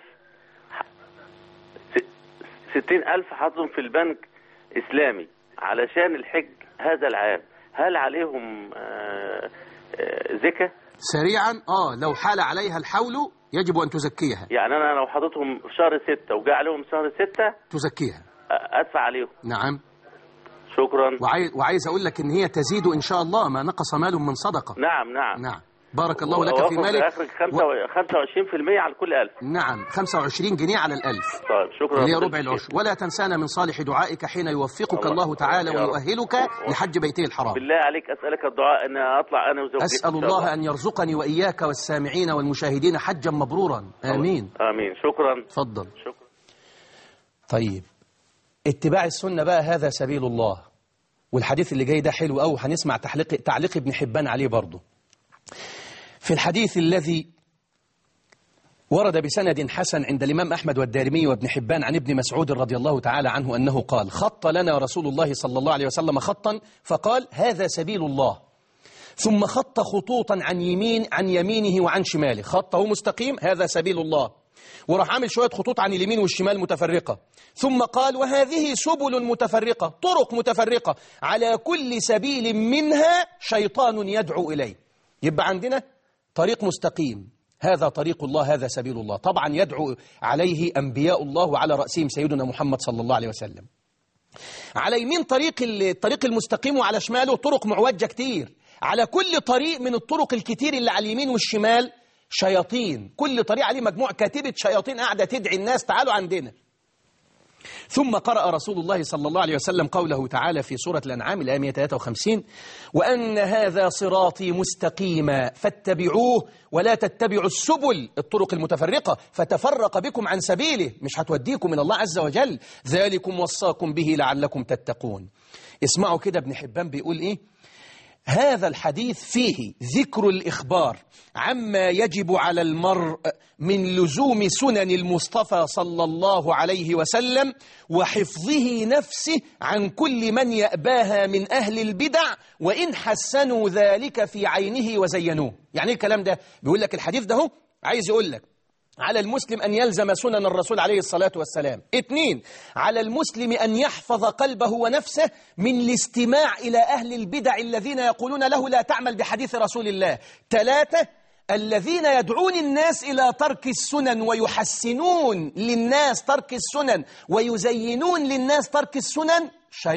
س- ستين ألف حاطهم في البنك إسلامي علشان الحج هذا العام هل عليهم آه، آه، زكاة سريعا آه لو حال عليها الحول يجب أن تزكيها يعني أنا لو حاططهم في شهر ستة وجاء عليهم شهر ستة تزكيها آه، أدفع عليهم نعم شكرا وعايز, وعايز أقول لك إن هي تزيد إن شاء الله ما نقص مال من صدقة نعم نعم نعم بارك الله لك في وآخد مالك آخرك خمسة- 25% على كل ألف نعم 25 جنيه على الألف طيب شكرا اللي هي فضيلة ربع الشيخ. العشر ولا تنسانا من صالح دعائك حين يوفقك الله. الله تعالى يا رب. ويؤهلك لحج بيته الحرام بالله عليك أسألك الدعاء أن أطلع أنا وزوجتي أسأل إن شاء الله أن يرزقني وإياك والسامعين والمشاهدين حجا مبرورا آمين آمين شكرا تفضل شكرا طيب اتباع السنة بقى هذا سبيل الله والحديث اللي جاي ده حلو قوي هنسمع تعليق تعليق ابن حبان عليه برضه في الحديث الذي ورد بسند حسن عند الإمام أحمد والدارمي وابن حبان عن ابن مسعود رضي الله تعالى عنه أنه قال خط لنا رسول الله صلى الله عليه وسلم خطا فقال هذا سبيل الله ثم خط خطوطا عن يمين عن يمينه وعن شماله خطه مستقيم هذا سبيل الله وراح عامل شوية خطوط عن اليمين والشمال متفرقة ثم قال وهذه سبل متفرقة طرق متفرقة على كل سبيل منها شيطان يدعو إليه يبقى عندنا طريق مستقيم هذا طريق الله هذا سبيل الله طبعا يدعو عليه أنبياء الله وعلى رأسهم سيدنا محمد صلى الله عليه وسلم على يمين طريق الطريق المستقيم وعلى شماله طرق معوجة كتير على كل طريق من الطرق الكتير اللي على اليمين والشمال شياطين كل طريق عليه مجموعة كاتبة شياطين قاعدة تدعي الناس تعالوا عندنا ثم قرأ رسول الله صلى الله عليه وسلم قوله تعالى في سورة الأنعام الآية 153 وأن هذا صراطي مستقيما فاتبعوه ولا تتبعوا السبل الطرق المتفرقة فتفرق بكم عن سبيله مش هتوديكم من الله عز وجل ذلكم وصاكم به لعلكم تتقون اسمعوا كده ابن حبان بيقول إيه هذا الحديث فيه ذكر الإخبار عما يجب على المرء من لزوم سنن المصطفى صلى الله عليه وسلم وحفظه نفسه عن كل من يأباها من أهل البدع وإن حسنوا ذلك في عينه وزينوه يعني إيه الكلام ده بيقول لك الحديث ده هو عايز يقول لك على المسلم أن يلزم سنن الرسول عليه الصلاة والسلام اثنين على المسلم أن يحفظ قلبه ونفسه من الاستماع إلى أهل البدع الذين يقولون له لا تعمل بحديث رسول الله ثلاثة الذين يدعون الناس إلى ترك السنن ويحسنون للناس ترك السنن ويزينون للناس ترك السنن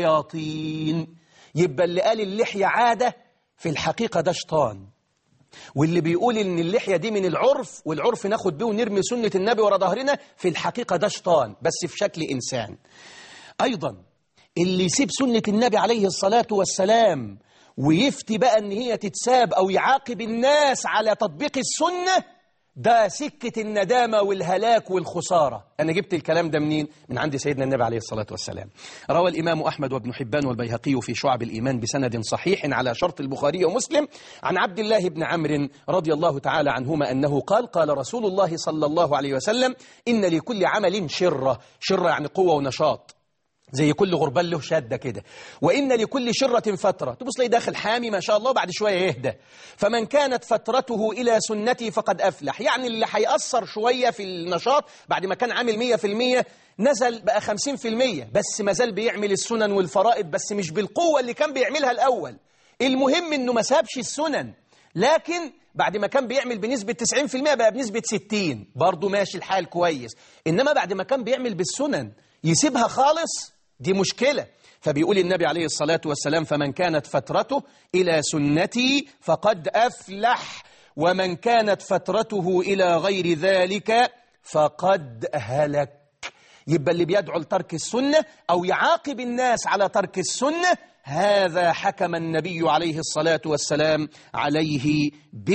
شياطين يبقى اللي قال اللحية عادة في الحقيقة ده شيطان واللي بيقول ان اللحية دي من العرف والعرف ناخد بيه ونرمي سنة النبي ورا ظهرنا في الحقيقة ده شيطان بس في شكل إنسان أيضا اللي يسيب سنة النبي عليه الصلاة والسلام ويفتي بقى ان هي تتساب أو يعاقب الناس على تطبيق السنة ده سكة الندامة والهلاك والخسارة أنا جبت الكلام ده منين؟ من عند سيدنا النبي عليه الصلاة والسلام روى الإمام أحمد وابن حبان والبيهقي في شعب الإيمان بسند صحيح على شرط البخاري ومسلم عن عبد الله بن عمرو رضي الله تعالى عنهما أنه قال قال رسول الله صلى الله عليه وسلم إن لكل عمل شرة شرة يعني قوة ونشاط زي كل غربال له شادة كده وإن لكل شرة فترة تبص لي داخل حامي ما شاء الله بعد شوية يهدى فمن كانت فترته إلى سنتي فقد أفلح يعني اللي هيأثر شوية في النشاط بعد ما كان عامل مية في المية نزل بقى خمسين في المية بس ما زال بيعمل السنن والفرائض بس مش بالقوة اللي كان بيعملها الأول المهم إنه ما سابش السنن لكن بعد ما كان بيعمل بنسبة 90% بقى بنسبة 60 برضه ماشي الحال كويس إنما بعد ما كان بيعمل بالسنن يسيبها خالص دي مشكلة فبيقول النبي عليه الصلاة والسلام فمن كانت فترته إلى سنتي فقد أفلح ومن كانت فترته إلى غير ذلك فقد هلك يبقى اللي بيدعو لترك السنة أو يعاقب الناس على ترك السنة هذا حكم النبي عليه الصلاة والسلام عليه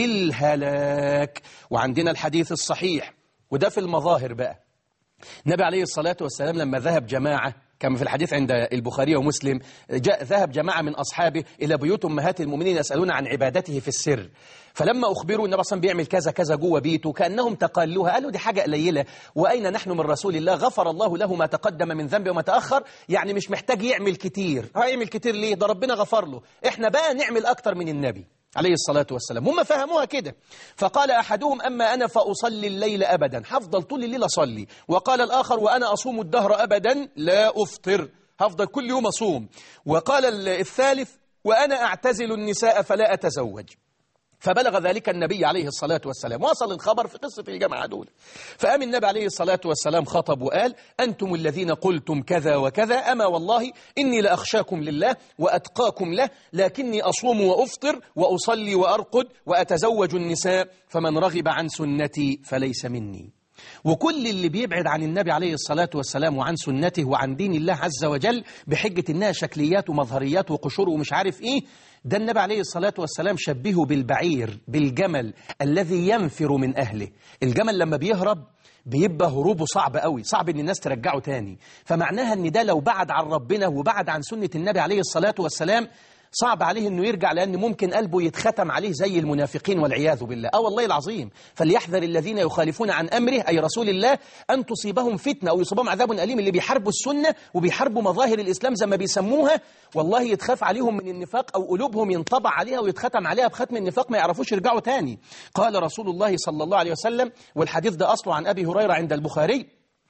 بالهلاك وعندنا الحديث الصحيح وده في المظاهر بقى النبي عليه الصلاة والسلام لما ذهب جماعة كما في الحديث عند البخاري ومسلم جاء ذهب جماعة من أصحابه إلى بيوت أمهات المؤمنين يسألون عن عبادته في السر فلما أخبروا النبي صلى بيعمل كذا كذا جوه بيته كأنهم تقالوها قالوا دي حاجة قليلة وأين نحن من رسول الله غفر الله له ما تقدم من ذنبه وما تأخر يعني مش محتاج يعمل كتير هيعمل كتير ليه ده ربنا غفر له إحنا بقى نعمل أكتر من النبي عليه الصلاة والسلام هم فهموها كده فقال أحدهم أما أنا فأصلي الليل أبدا هفضل طول الليل أصلي وقال الآخر وأنا أصوم الدهر أبدا لا أفطر هفضل كل يوم أصوم وقال الثالث وأنا أعتزل النساء فلا أتزوج فبلغ ذلك النبي عليه الصلاة والسلام وصل الخبر في قصة الجماعة دول فقام النبي عليه الصلاة والسلام خطب وقال أنتم الذين قلتم كذا وكذا أما والله إني لأخشاكم لله وأتقاكم له لكني أصوم وأفطر وأصلي وأرقد وأتزوج النساء فمن رغب عن سنتي فليس مني وكل اللي بيبعد عن النبي عليه الصلاة والسلام وعن سنته وعن دين الله عز وجل بحجة إنها شكليات ومظهريات وقشور ومش عارف إيه ده النبي عليه الصلاة والسلام شبهه بالبعير بالجمل الذي ينفر من أهله الجمل لما بيهرب بيبقى هروبه صعب قوي صعب ان الناس ترجعه تاني فمعناها ان ده لو بعد عن ربنا وبعد عن سنة النبي عليه الصلاة والسلام صعب عليه انه يرجع لان ممكن قلبه يتختم عليه زي المنافقين والعياذ بالله اه والله العظيم فليحذر الذين يخالفون عن امره اي رسول الله ان تصيبهم فتنه او يصيبهم عذاب اليم اللي بيحاربوا السنه وبيحاربوا مظاهر الاسلام زي ما بيسموها والله يتخاف عليهم من النفاق او قلوبهم ينطبع عليها ويتختم عليها بختم النفاق ما يعرفوش يرجعوا تاني قال رسول الله صلى الله عليه وسلم والحديث ده اصله عن ابي هريره عند البخاري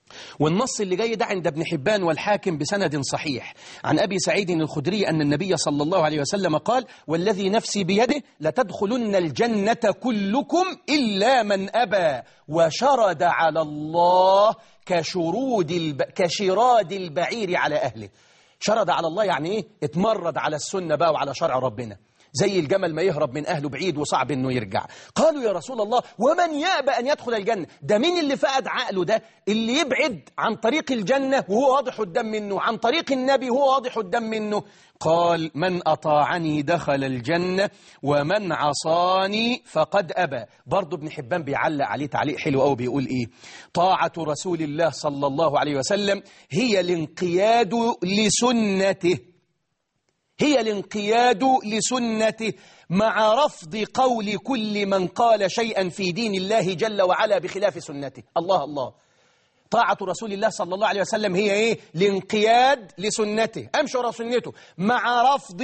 والنص اللي جاي ده عند ابن حبان والحاكم بسند صحيح عن أبي سعيد الخدري أن النبي صلى الله عليه وسلم قال والذي نفسي بيده لتدخلن الجنة كلكم إلا من أبى وشرد على الله كشرود الب... كشراد البعير على أهله شرد على الله يعني إيه اتمرد على السنة بقى وعلى شرع ربنا زي الجمل ما يهرب من أهله بعيد وصعب أنه يرجع قالوا يا رسول الله ومن يأبى أن يدخل الجنة ده مين اللي فقد عقله ده اللي يبعد عن طريق الجنة وهو واضح قدام منه عن طريق النبي وهو واضح قدام منه قال من أطاعني دخل الجنة ومن عصاني فقد أبى برضو ابن حبان بيعلق عليه تعليق حلو أو بيقول إيه طاعة رسول الله صلى الله عليه وسلم هي الانقياد لسنته هي الانقياد لسنته مع رفض قول كل من قال شيئا في دين الله جل وعلا بخلاف سنته الله الله طاعة رسول الله صلى الله عليه وسلم هي إيه؟ الانقياد لسنته أمشي ورا سنته مع رفض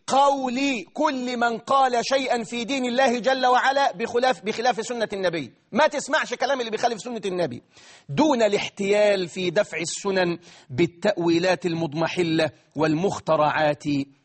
قول كل من قال شيئا في دين الله جل وعلا بخلاف, بخلاف سنة النبي ما تسمعش كلام اللي بيخالف سنة النبي دون الاحتيال في دفع السنن بالتأويلات المضمحلة والمخترعات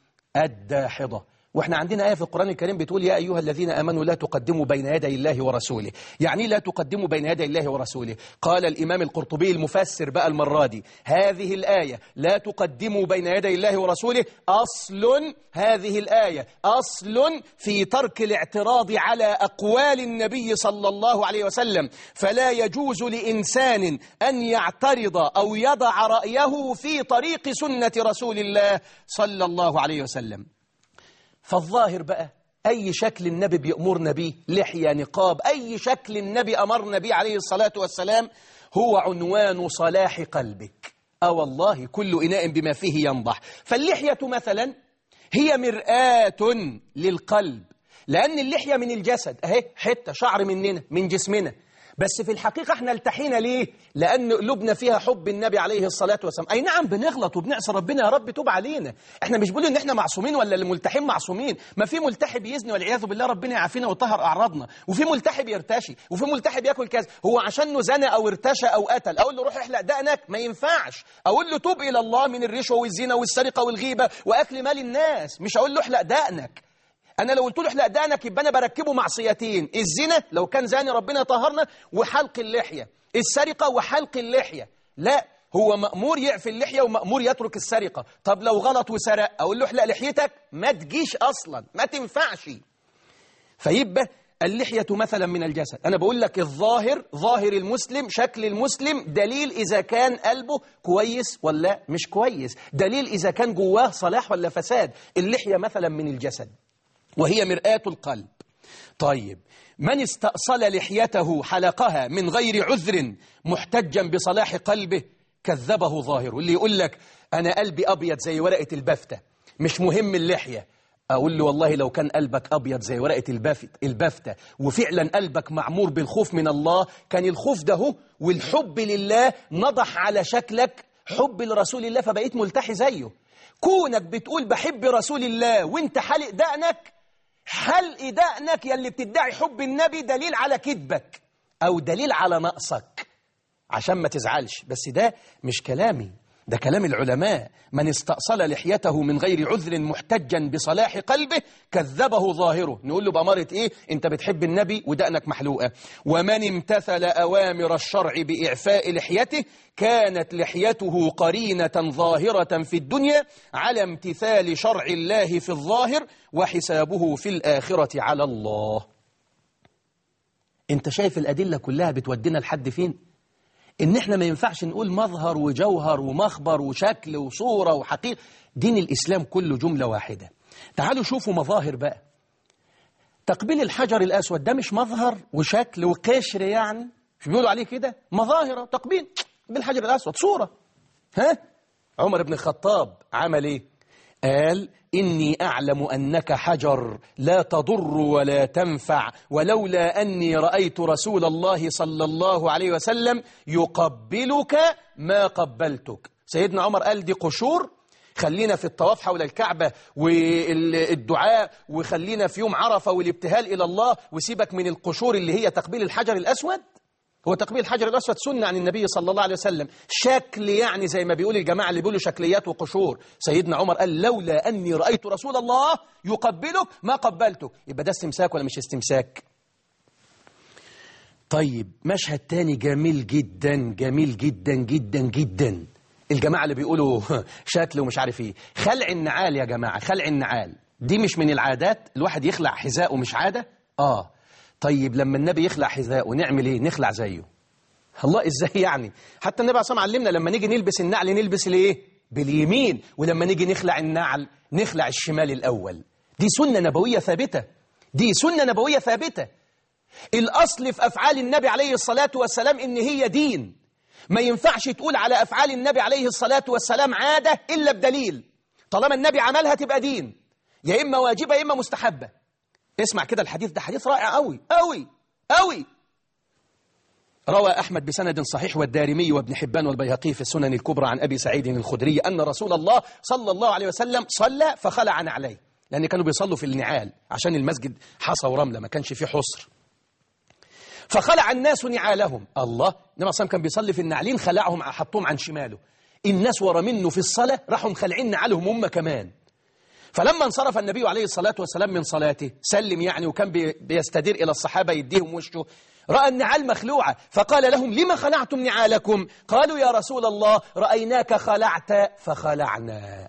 الداحضة واحنا عندنا آية في القرآن الكريم بتقول يا أيها الذين آمنوا لا تقدموا بين يدي الله ورسوله يعني لا تقدموا بين يدي الله ورسوله قال الإمام القرطبي المفسر بقى المرة دي هذه الآية لا تقدموا بين يدي الله ورسوله أصل هذه الآية أصل في ترك الاعتراض على أقوال النبي صلى الله عليه وسلم فلا يجوز لإنسان أن يعترض أو يضع رأيه في طريق سنة رسول الله صلى الله عليه وسلم فالظاهر بقى أي شكل النبي بيأمرنا بيه لحية نقاب أي شكل النبي أمرنا بيه عليه الصلاة والسلام هو عنوان صلاح قلبك أه والله كل إناء بما فيه ينضح فاللحية مثلا هي مرآة للقلب لأن اللحية من الجسد أهي حتة شعر مننا من جسمنا بس في الحقيقة احنا التحينا ليه؟ لأن قلوبنا فيها حب النبي عليه الصلاة والسلام أي نعم بنغلط وبنعصي ربنا يا رب توب علينا احنا مش بنقول ان احنا معصومين ولا الملتحين معصومين ما في ملتحي بيزني والعياذ بالله ربنا يعافينا ويطهر أعراضنا وفي ملتحي بيرتشي وفي ملتحي بياكل كذا هو عشان زنى أو ارتشى أو قتل أقول له روح احلق دقنك ما ينفعش أقول له توب إلى الله من الرشوة والزنا والسرقة والغيبة وأكل مال الناس مش أقول له احلق دقنك أنا لو قلت له احلق دقنك يبقى أنا بركبه معصيتين الزنا لو كان زاني ربنا طهرنا وحلق اللحية السرقة وحلق اللحية لا هو مأمور يعفي اللحية ومأمور يترك السرقة طب لو غلط وسرق أقول له احلق لحيتك ما تجيش أصلا ما تنفعش فيبقى اللحية مثلا من الجسد أنا بقول لك الظاهر ظاهر المسلم شكل المسلم دليل إذا كان قلبه كويس ولا مش كويس دليل إذا كان جواه صلاح ولا فساد اللحية مثلا من الجسد وهي مرآة القلب طيب من استأصل لحيته حلقها من غير عذر محتجا بصلاح قلبه كذبه ظاهره اللي يقول لك أنا قلبي أبيض زي ورقة البفتة مش مهم اللحية أقول له والله لو كان قلبك أبيض زي ورقة البافت البفتة وفعلا قلبك معمور بالخوف من الله كان الخوف ده هو والحب لله نضح على شكلك حب لرسول الله فبقيت ملتحي زيه كونك بتقول بحب رسول الله وانت حلق دقنك حلق دقنك يلي بتدعي حب النبي دليل على كذبك أو دليل على نقصك عشان ما تزعلش بس ده مش كلامي ده كلام العلماء من استأصل لحيته من غير عذر محتجا بصلاح قلبه كذبه ظاهره نقول له بأمارة إيه أنت بتحب النبي ودقنك محلوقة ومن امتثل أوامر الشرع بإعفاء لحيته كانت لحيته قرينة ظاهرة في الدنيا على امتثال شرع الله في الظاهر وحسابه في الآخرة على الله انت شايف الأدلة كلها بتودينا لحد فين؟ ان احنا ما ينفعش نقول مظهر وجوهر ومخبر وشكل وصورة وحقيقة دين الإسلام كله جملة واحدة تعالوا شوفوا مظاهر بقى تقبيل الحجر الأسود ده مش مظهر وشكل وقشر يعني مش بيقولوا عليه كده مظاهر تقبيل بالحجر الأسود صورة ها عمر بن الخطاب عمل ايه قال إني أعلم أنك حجر لا تضر ولا تنفع ولولا أني رأيت رسول الله صلى الله عليه وسلم يقبلك ما قبلتك سيدنا عمر قال دي قشور خلينا في الطواف حول الكعبة والدعاء وخلينا في يوم عرفة والابتهال إلى الله وسيبك من القشور اللي هي تقبيل الحجر الأسود هو تقبيل الحجر الأسود سنة عن النبي صلى الله عليه وسلم شكل يعني زي ما بيقول الجماعة اللي بيقولوا شكليات وقشور سيدنا عمر قال لولا أني رأيت رسول الله يقبلك ما قبلته يبقى ده استمساك ولا مش استمساك طيب مشهد تاني جميل جدا جميل جدا جدا جدا الجماعة اللي بيقولوا شكل ومش عارف ايه خلع النعال يا جماعة خلع النعال دي مش من العادات الواحد يخلع حذاءه مش عادة آه طيب لما النبي يخلع حذاءه نعمل إيه نخلع زيه الله إزاي يعني حتى النبي عليه الصلاة والسلام علمنا لما نيجي نلبس النعل نلبس الإيه باليمين ولما نيجي نخلع النعل نخلع الشمال الأول دي سنة نبوية ثابتة دي سنة نبوية ثابتة الأصل في أفعال النبي عليه الصلاة والسلام إن هي دين ما ينفعش تقول على أفعال النبي عليه الصلاة والسلام عادة إلا بدليل طالما النبي عملها تبقى دين يا إما واجبة يا إما مستحبة اسمع كده الحديث ده حديث رائع أوي أوي أوي روى أحمد بسند صحيح والدارمي وابن حبان والبيهقي في السنن الكبرى عن أبي سعيد الخدري أن رسول الله صلى الله عليه وسلم صلى فخلع نعليه لأن كانوا بيصلوا في النعال عشان المسجد حصى ورملة ما كانش فيه حصر فخلع الناس نعالهم الله النبي صلى كان بيصلي في النعلين خلعهم حطهم عن شماله الناس ورا منه في الصلاة راحوا مخلعين نعالهم هم كمان فلما انصرف النبي عليه الصلاة والسلام من صلاته سلم يعني وكان بي- بيستدير إلى الصحابة يديهم وشه رأى النعال مخلوعة فقال لهم لما خلعتم نعالكم قالوا يا رسول الله رأيناك خلعت فخلعنا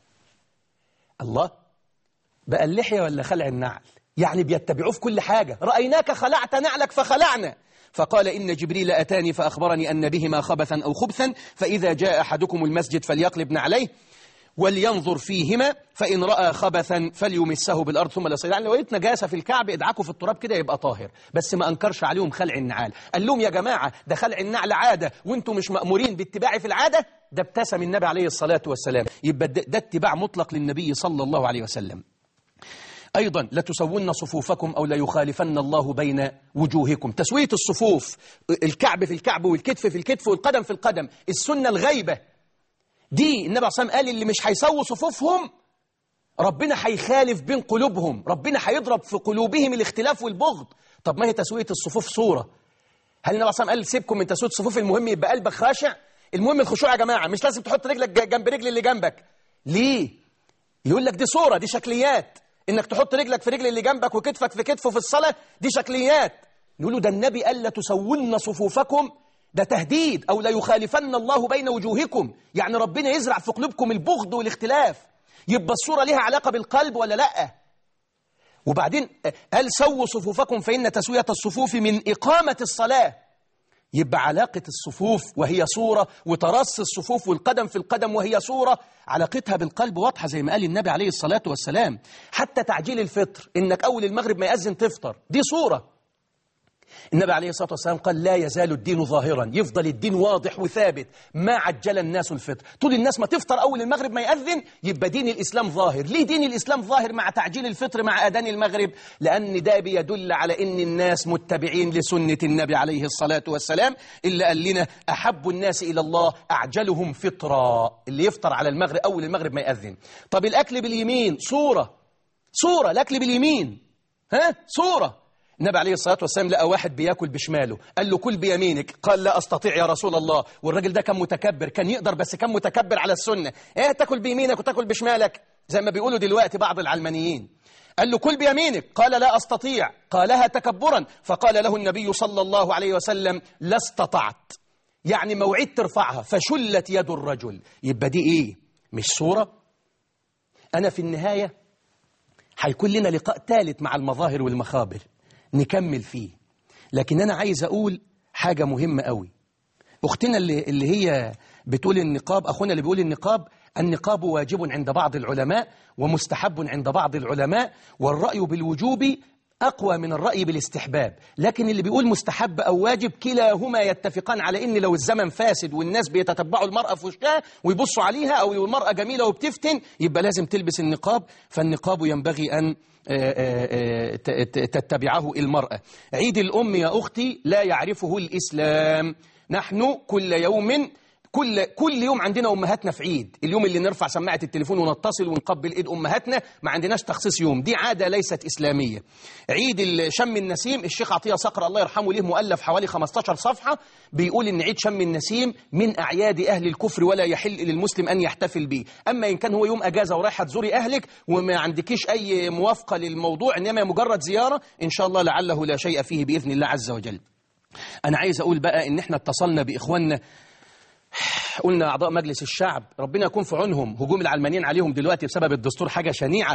الله بقى اللحية ولا خلع النعل يعني بيتبعوه في كل حاجة رأيناك خلعت نعلك فخلعنا فقال إن جبريل أتاني فأخبرني أن بهما خبثا أو خبثا فإذا جاء أحدكم المسجد فليقلب نعليه ولينظر فيهما فإن رأى خبثا فليمسه بالأرض ثم ليصل يعني لو لقيت نجاسة في الكعب ادعكوا في التراب كده يبقى طاهر بس ما أنكرش عليهم خلع النعال قال لهم يا جماعة ده خلع النعل عادة وانتم مش مأمورين باتباعي في العادة ده ابتسم النبي عليه الصلاة والسلام يبقى ده ده اتباع مطلق للنبي صلى الله عليه وسلم أيضا لتسون صفوفكم أو ليخالفن الله بين وجوهكم تسوية الصفوف الكعب في الكعب والكتف في الكتف والقدم في القدم السنة الغيبة دي النبي عليه الصلاة والسلام قال اللي مش هيسووا صفوفهم ربنا هيخالف بين قلوبهم ربنا هيضرب في قلوبهم الاختلاف والبغض طب ما هي تسوية الصفوف صورة هل النبي عليه الصلاة والسلام قال سيبكم من تسوية الصفوف المهم يبقى قلبك خاشع المهم الخشوع يا جماعة مش لازم تحط رجلك جنب رجل اللي جنبك ليه يقول لك دي صورة دي شكليات انك تحط رجلك في رجل اللي جنبك وكتفك في كتفه في الصلاة دي شكليات نقول له ده النبي قال لا تسون صفوفكم ده تهديد أو لا يخالفن الله بين وجوهكم يعني ربنا يزرع في قلوبكم البغض والاختلاف يبقى الصورة لها علاقة بالقلب ولا لأ وبعدين قال سووا صفوفكم فإن تسوية الصفوف من إقامة الصلاة يبقى علاقة الصفوف وهي صورة وترص الصفوف والقدم في القدم وهي صورة علاقتها بالقلب واضحة زي ما قال النبي عليه الصلاة والسلام حتى تعجيل الفطر إنك أول المغرب ما يأذن تفطر دي صورة النبي عليه الصلاة والسلام قال لا يزال الدين ظاهرا يفضل الدين واضح وثابت ما عجل الناس الفطر طول الناس ما تفطر أول المغرب ما يأذن يبقى دين الإسلام ظاهر ليه دين الإسلام ظاهر مع تعجيل الفطر مع أذان المغرب لأن ده بيدل على أن الناس متبعين لسنة النبي عليه الصلاة والسلام اللي قال لنا أحب الناس إلى الله أعجلهم فطرا اللي يفطر على المغرب أول المغرب ما يأذن طب الأكل باليمين صورة صورة الأكل باليمين ها صورة النبي عليه الصلاة والسلام لقى واحد بياكل بشماله قال له كل بيمينك قال لا أستطيع يا رسول الله والراجل ده كان متكبر كان يقدر بس كان متكبر على السنة ايه تاكل بيمينك وتاكل بشمالك زي ما بيقولوا دلوقتي بعض العلمانيين قال له كل بيمينك قال لا أستطيع قالها تكبرا فقال له النبي صلى الله عليه وسلم لا استطعت يعني موعد ترفعها فشلت يد الرجل يبقى دي ايه مش صورة أنا في النهاية هيكون لنا لقاء ثالث مع المظاهر والمخابر نكمل فيه لكن أنا عايز أقول حاجة مهمة قوي أختنا اللي, اللي هي بتقول النقاب أخونا اللي بيقول النقاب النقاب واجب عند بعض العلماء ومستحب عند بعض العلماء والرأي بالوجوب أقوى من الرأي بالاستحباب لكن اللي بيقول مستحب أو واجب كلاهما يتفقان على إن لو الزمن فاسد والناس بيتتبعوا المرأة في وشها ويبصوا عليها أو المرأة جميلة وبتفتن يبقى لازم تلبس النقاب فالنقاب ينبغي أن تتبعه المرأة عيد الأم يا أختي لا يعرفه الإسلام نحن كل يوم كل كل يوم عندنا امهاتنا في عيد اليوم اللي نرفع سماعه التليفون ونتصل ونقبل ايد امهاتنا ما عندناش تخصيص يوم دي عاده ليست اسلاميه عيد شم النسيم الشيخ عطيه صقر الله يرحمه ليه مؤلف حوالي 15 صفحه بيقول ان عيد شم النسيم من اعياد اهل الكفر ولا يحل للمسلم ان يحتفل به اما ان كان هو يوم اجازه ورايحه تزوري اهلك وما عندكيش اي موافقه للموضوع انما مجرد زياره ان شاء الله لعله لا شيء فيه باذن الله عز وجل انا عايز اقول بقى ان احنا اتصلنا باخواننا قلنا أعضاء مجلس الشعب ربنا يكون في عونهم هجوم العلمانيين عليهم دلوقتي بسبب الدستور حاجة شنيعة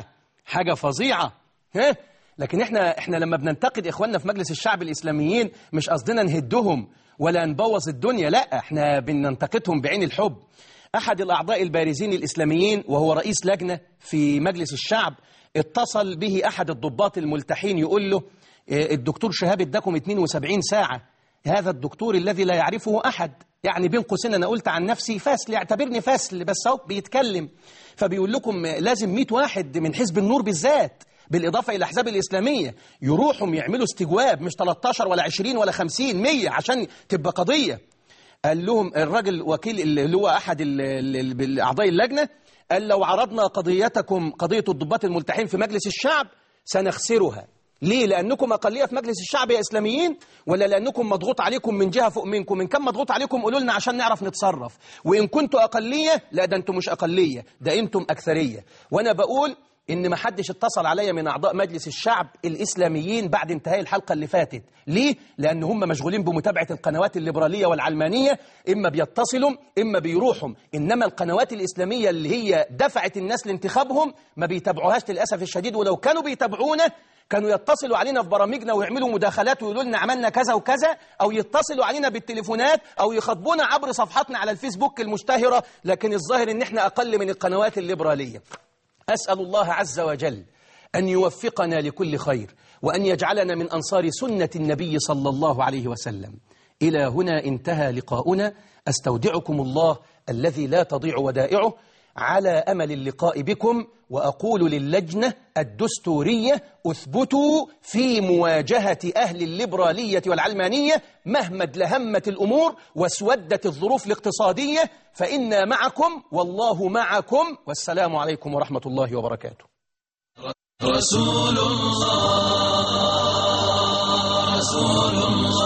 حاجة فظيعة ها لكن احنا احنا لما بننتقد اخواننا في مجلس الشعب الاسلاميين مش قصدنا نهدهم ولا نبوظ الدنيا لا احنا بننتقدهم بعين الحب احد الاعضاء البارزين الاسلاميين وهو رئيس لجنة في مجلس الشعب اتصل به احد الضباط الملتحين يقول له اه، الدكتور شهاب اداكم 72 ساعة هذا الدكتور الذي لا يعرفه احد يعني بين قوسين انا قلت عن نفسي فاسل يعتبرني فاسل بس اهو بيتكلم فبيقول لكم لازم 100 واحد من حزب النور بالذات بالإضافة إلى الأحزاب الإسلامية يروحوا يعملوا استجواب مش 13 ولا 20 ولا 50 100 عشان تبقى قضية قال لهم الراجل وكيل اللي هو أحد ال- ال- ال- أعضاء اللجنة قال لو عرضنا قضيتكم قضية الضباط الملتحين في مجلس الشعب سنخسرها ليه؟ لأنكم أقلية في مجلس الشعب يا إسلاميين ولا لأنكم مضغوط عليكم من جهة فوق منكم إن كان مضغوط عليكم قولوا لنا عشان نعرف نتصرف وإن كنتوا أقلية لا ده أنتم مش أقلية ده أنتم أكثرية وأنا بقول إن ما حدش اتصل عليا من أعضاء مجلس الشعب الإسلاميين بعد انتهاء الحلقة اللي فاتت ليه؟ لأن هم مشغولين بمتابعة القنوات الليبرالية والعلمانية إما بيتصلوا إما بيروحوا إنما القنوات الإسلامية اللي هي دفعت الناس لانتخابهم ما بيتابعوهاش للأسف الشديد ولو كانوا بيتابعونا كانوا يتصلوا علينا في برامجنا ويعملوا مداخلات ويقولوا لنا عملنا كذا وكذا أو يتصلوا علينا بالتليفونات أو يخاطبونا عبر صفحاتنا على الفيسبوك المشتهرة لكن الظاهر إن إحنا أقل من القنوات الليبرالية أسأل الله عز وجل أن يوفقنا لكل خير وأن يجعلنا من أنصار سنة النبي صلى الله عليه وسلم إلى هنا انتهى لقاؤنا أستودعكم الله الذي لا تضيع ودائعه على أمل اللقاء بكم وأقول للجنة الدستورية أثبتوا في مواجهة أهل الليبرالية والعلمانية مهما ادلهمت الأمور واسودت الظروف الاقتصادية فإنا معكم والله معكم والسلام عليكم ورحمة الله وبركاته رسول الله رسول الله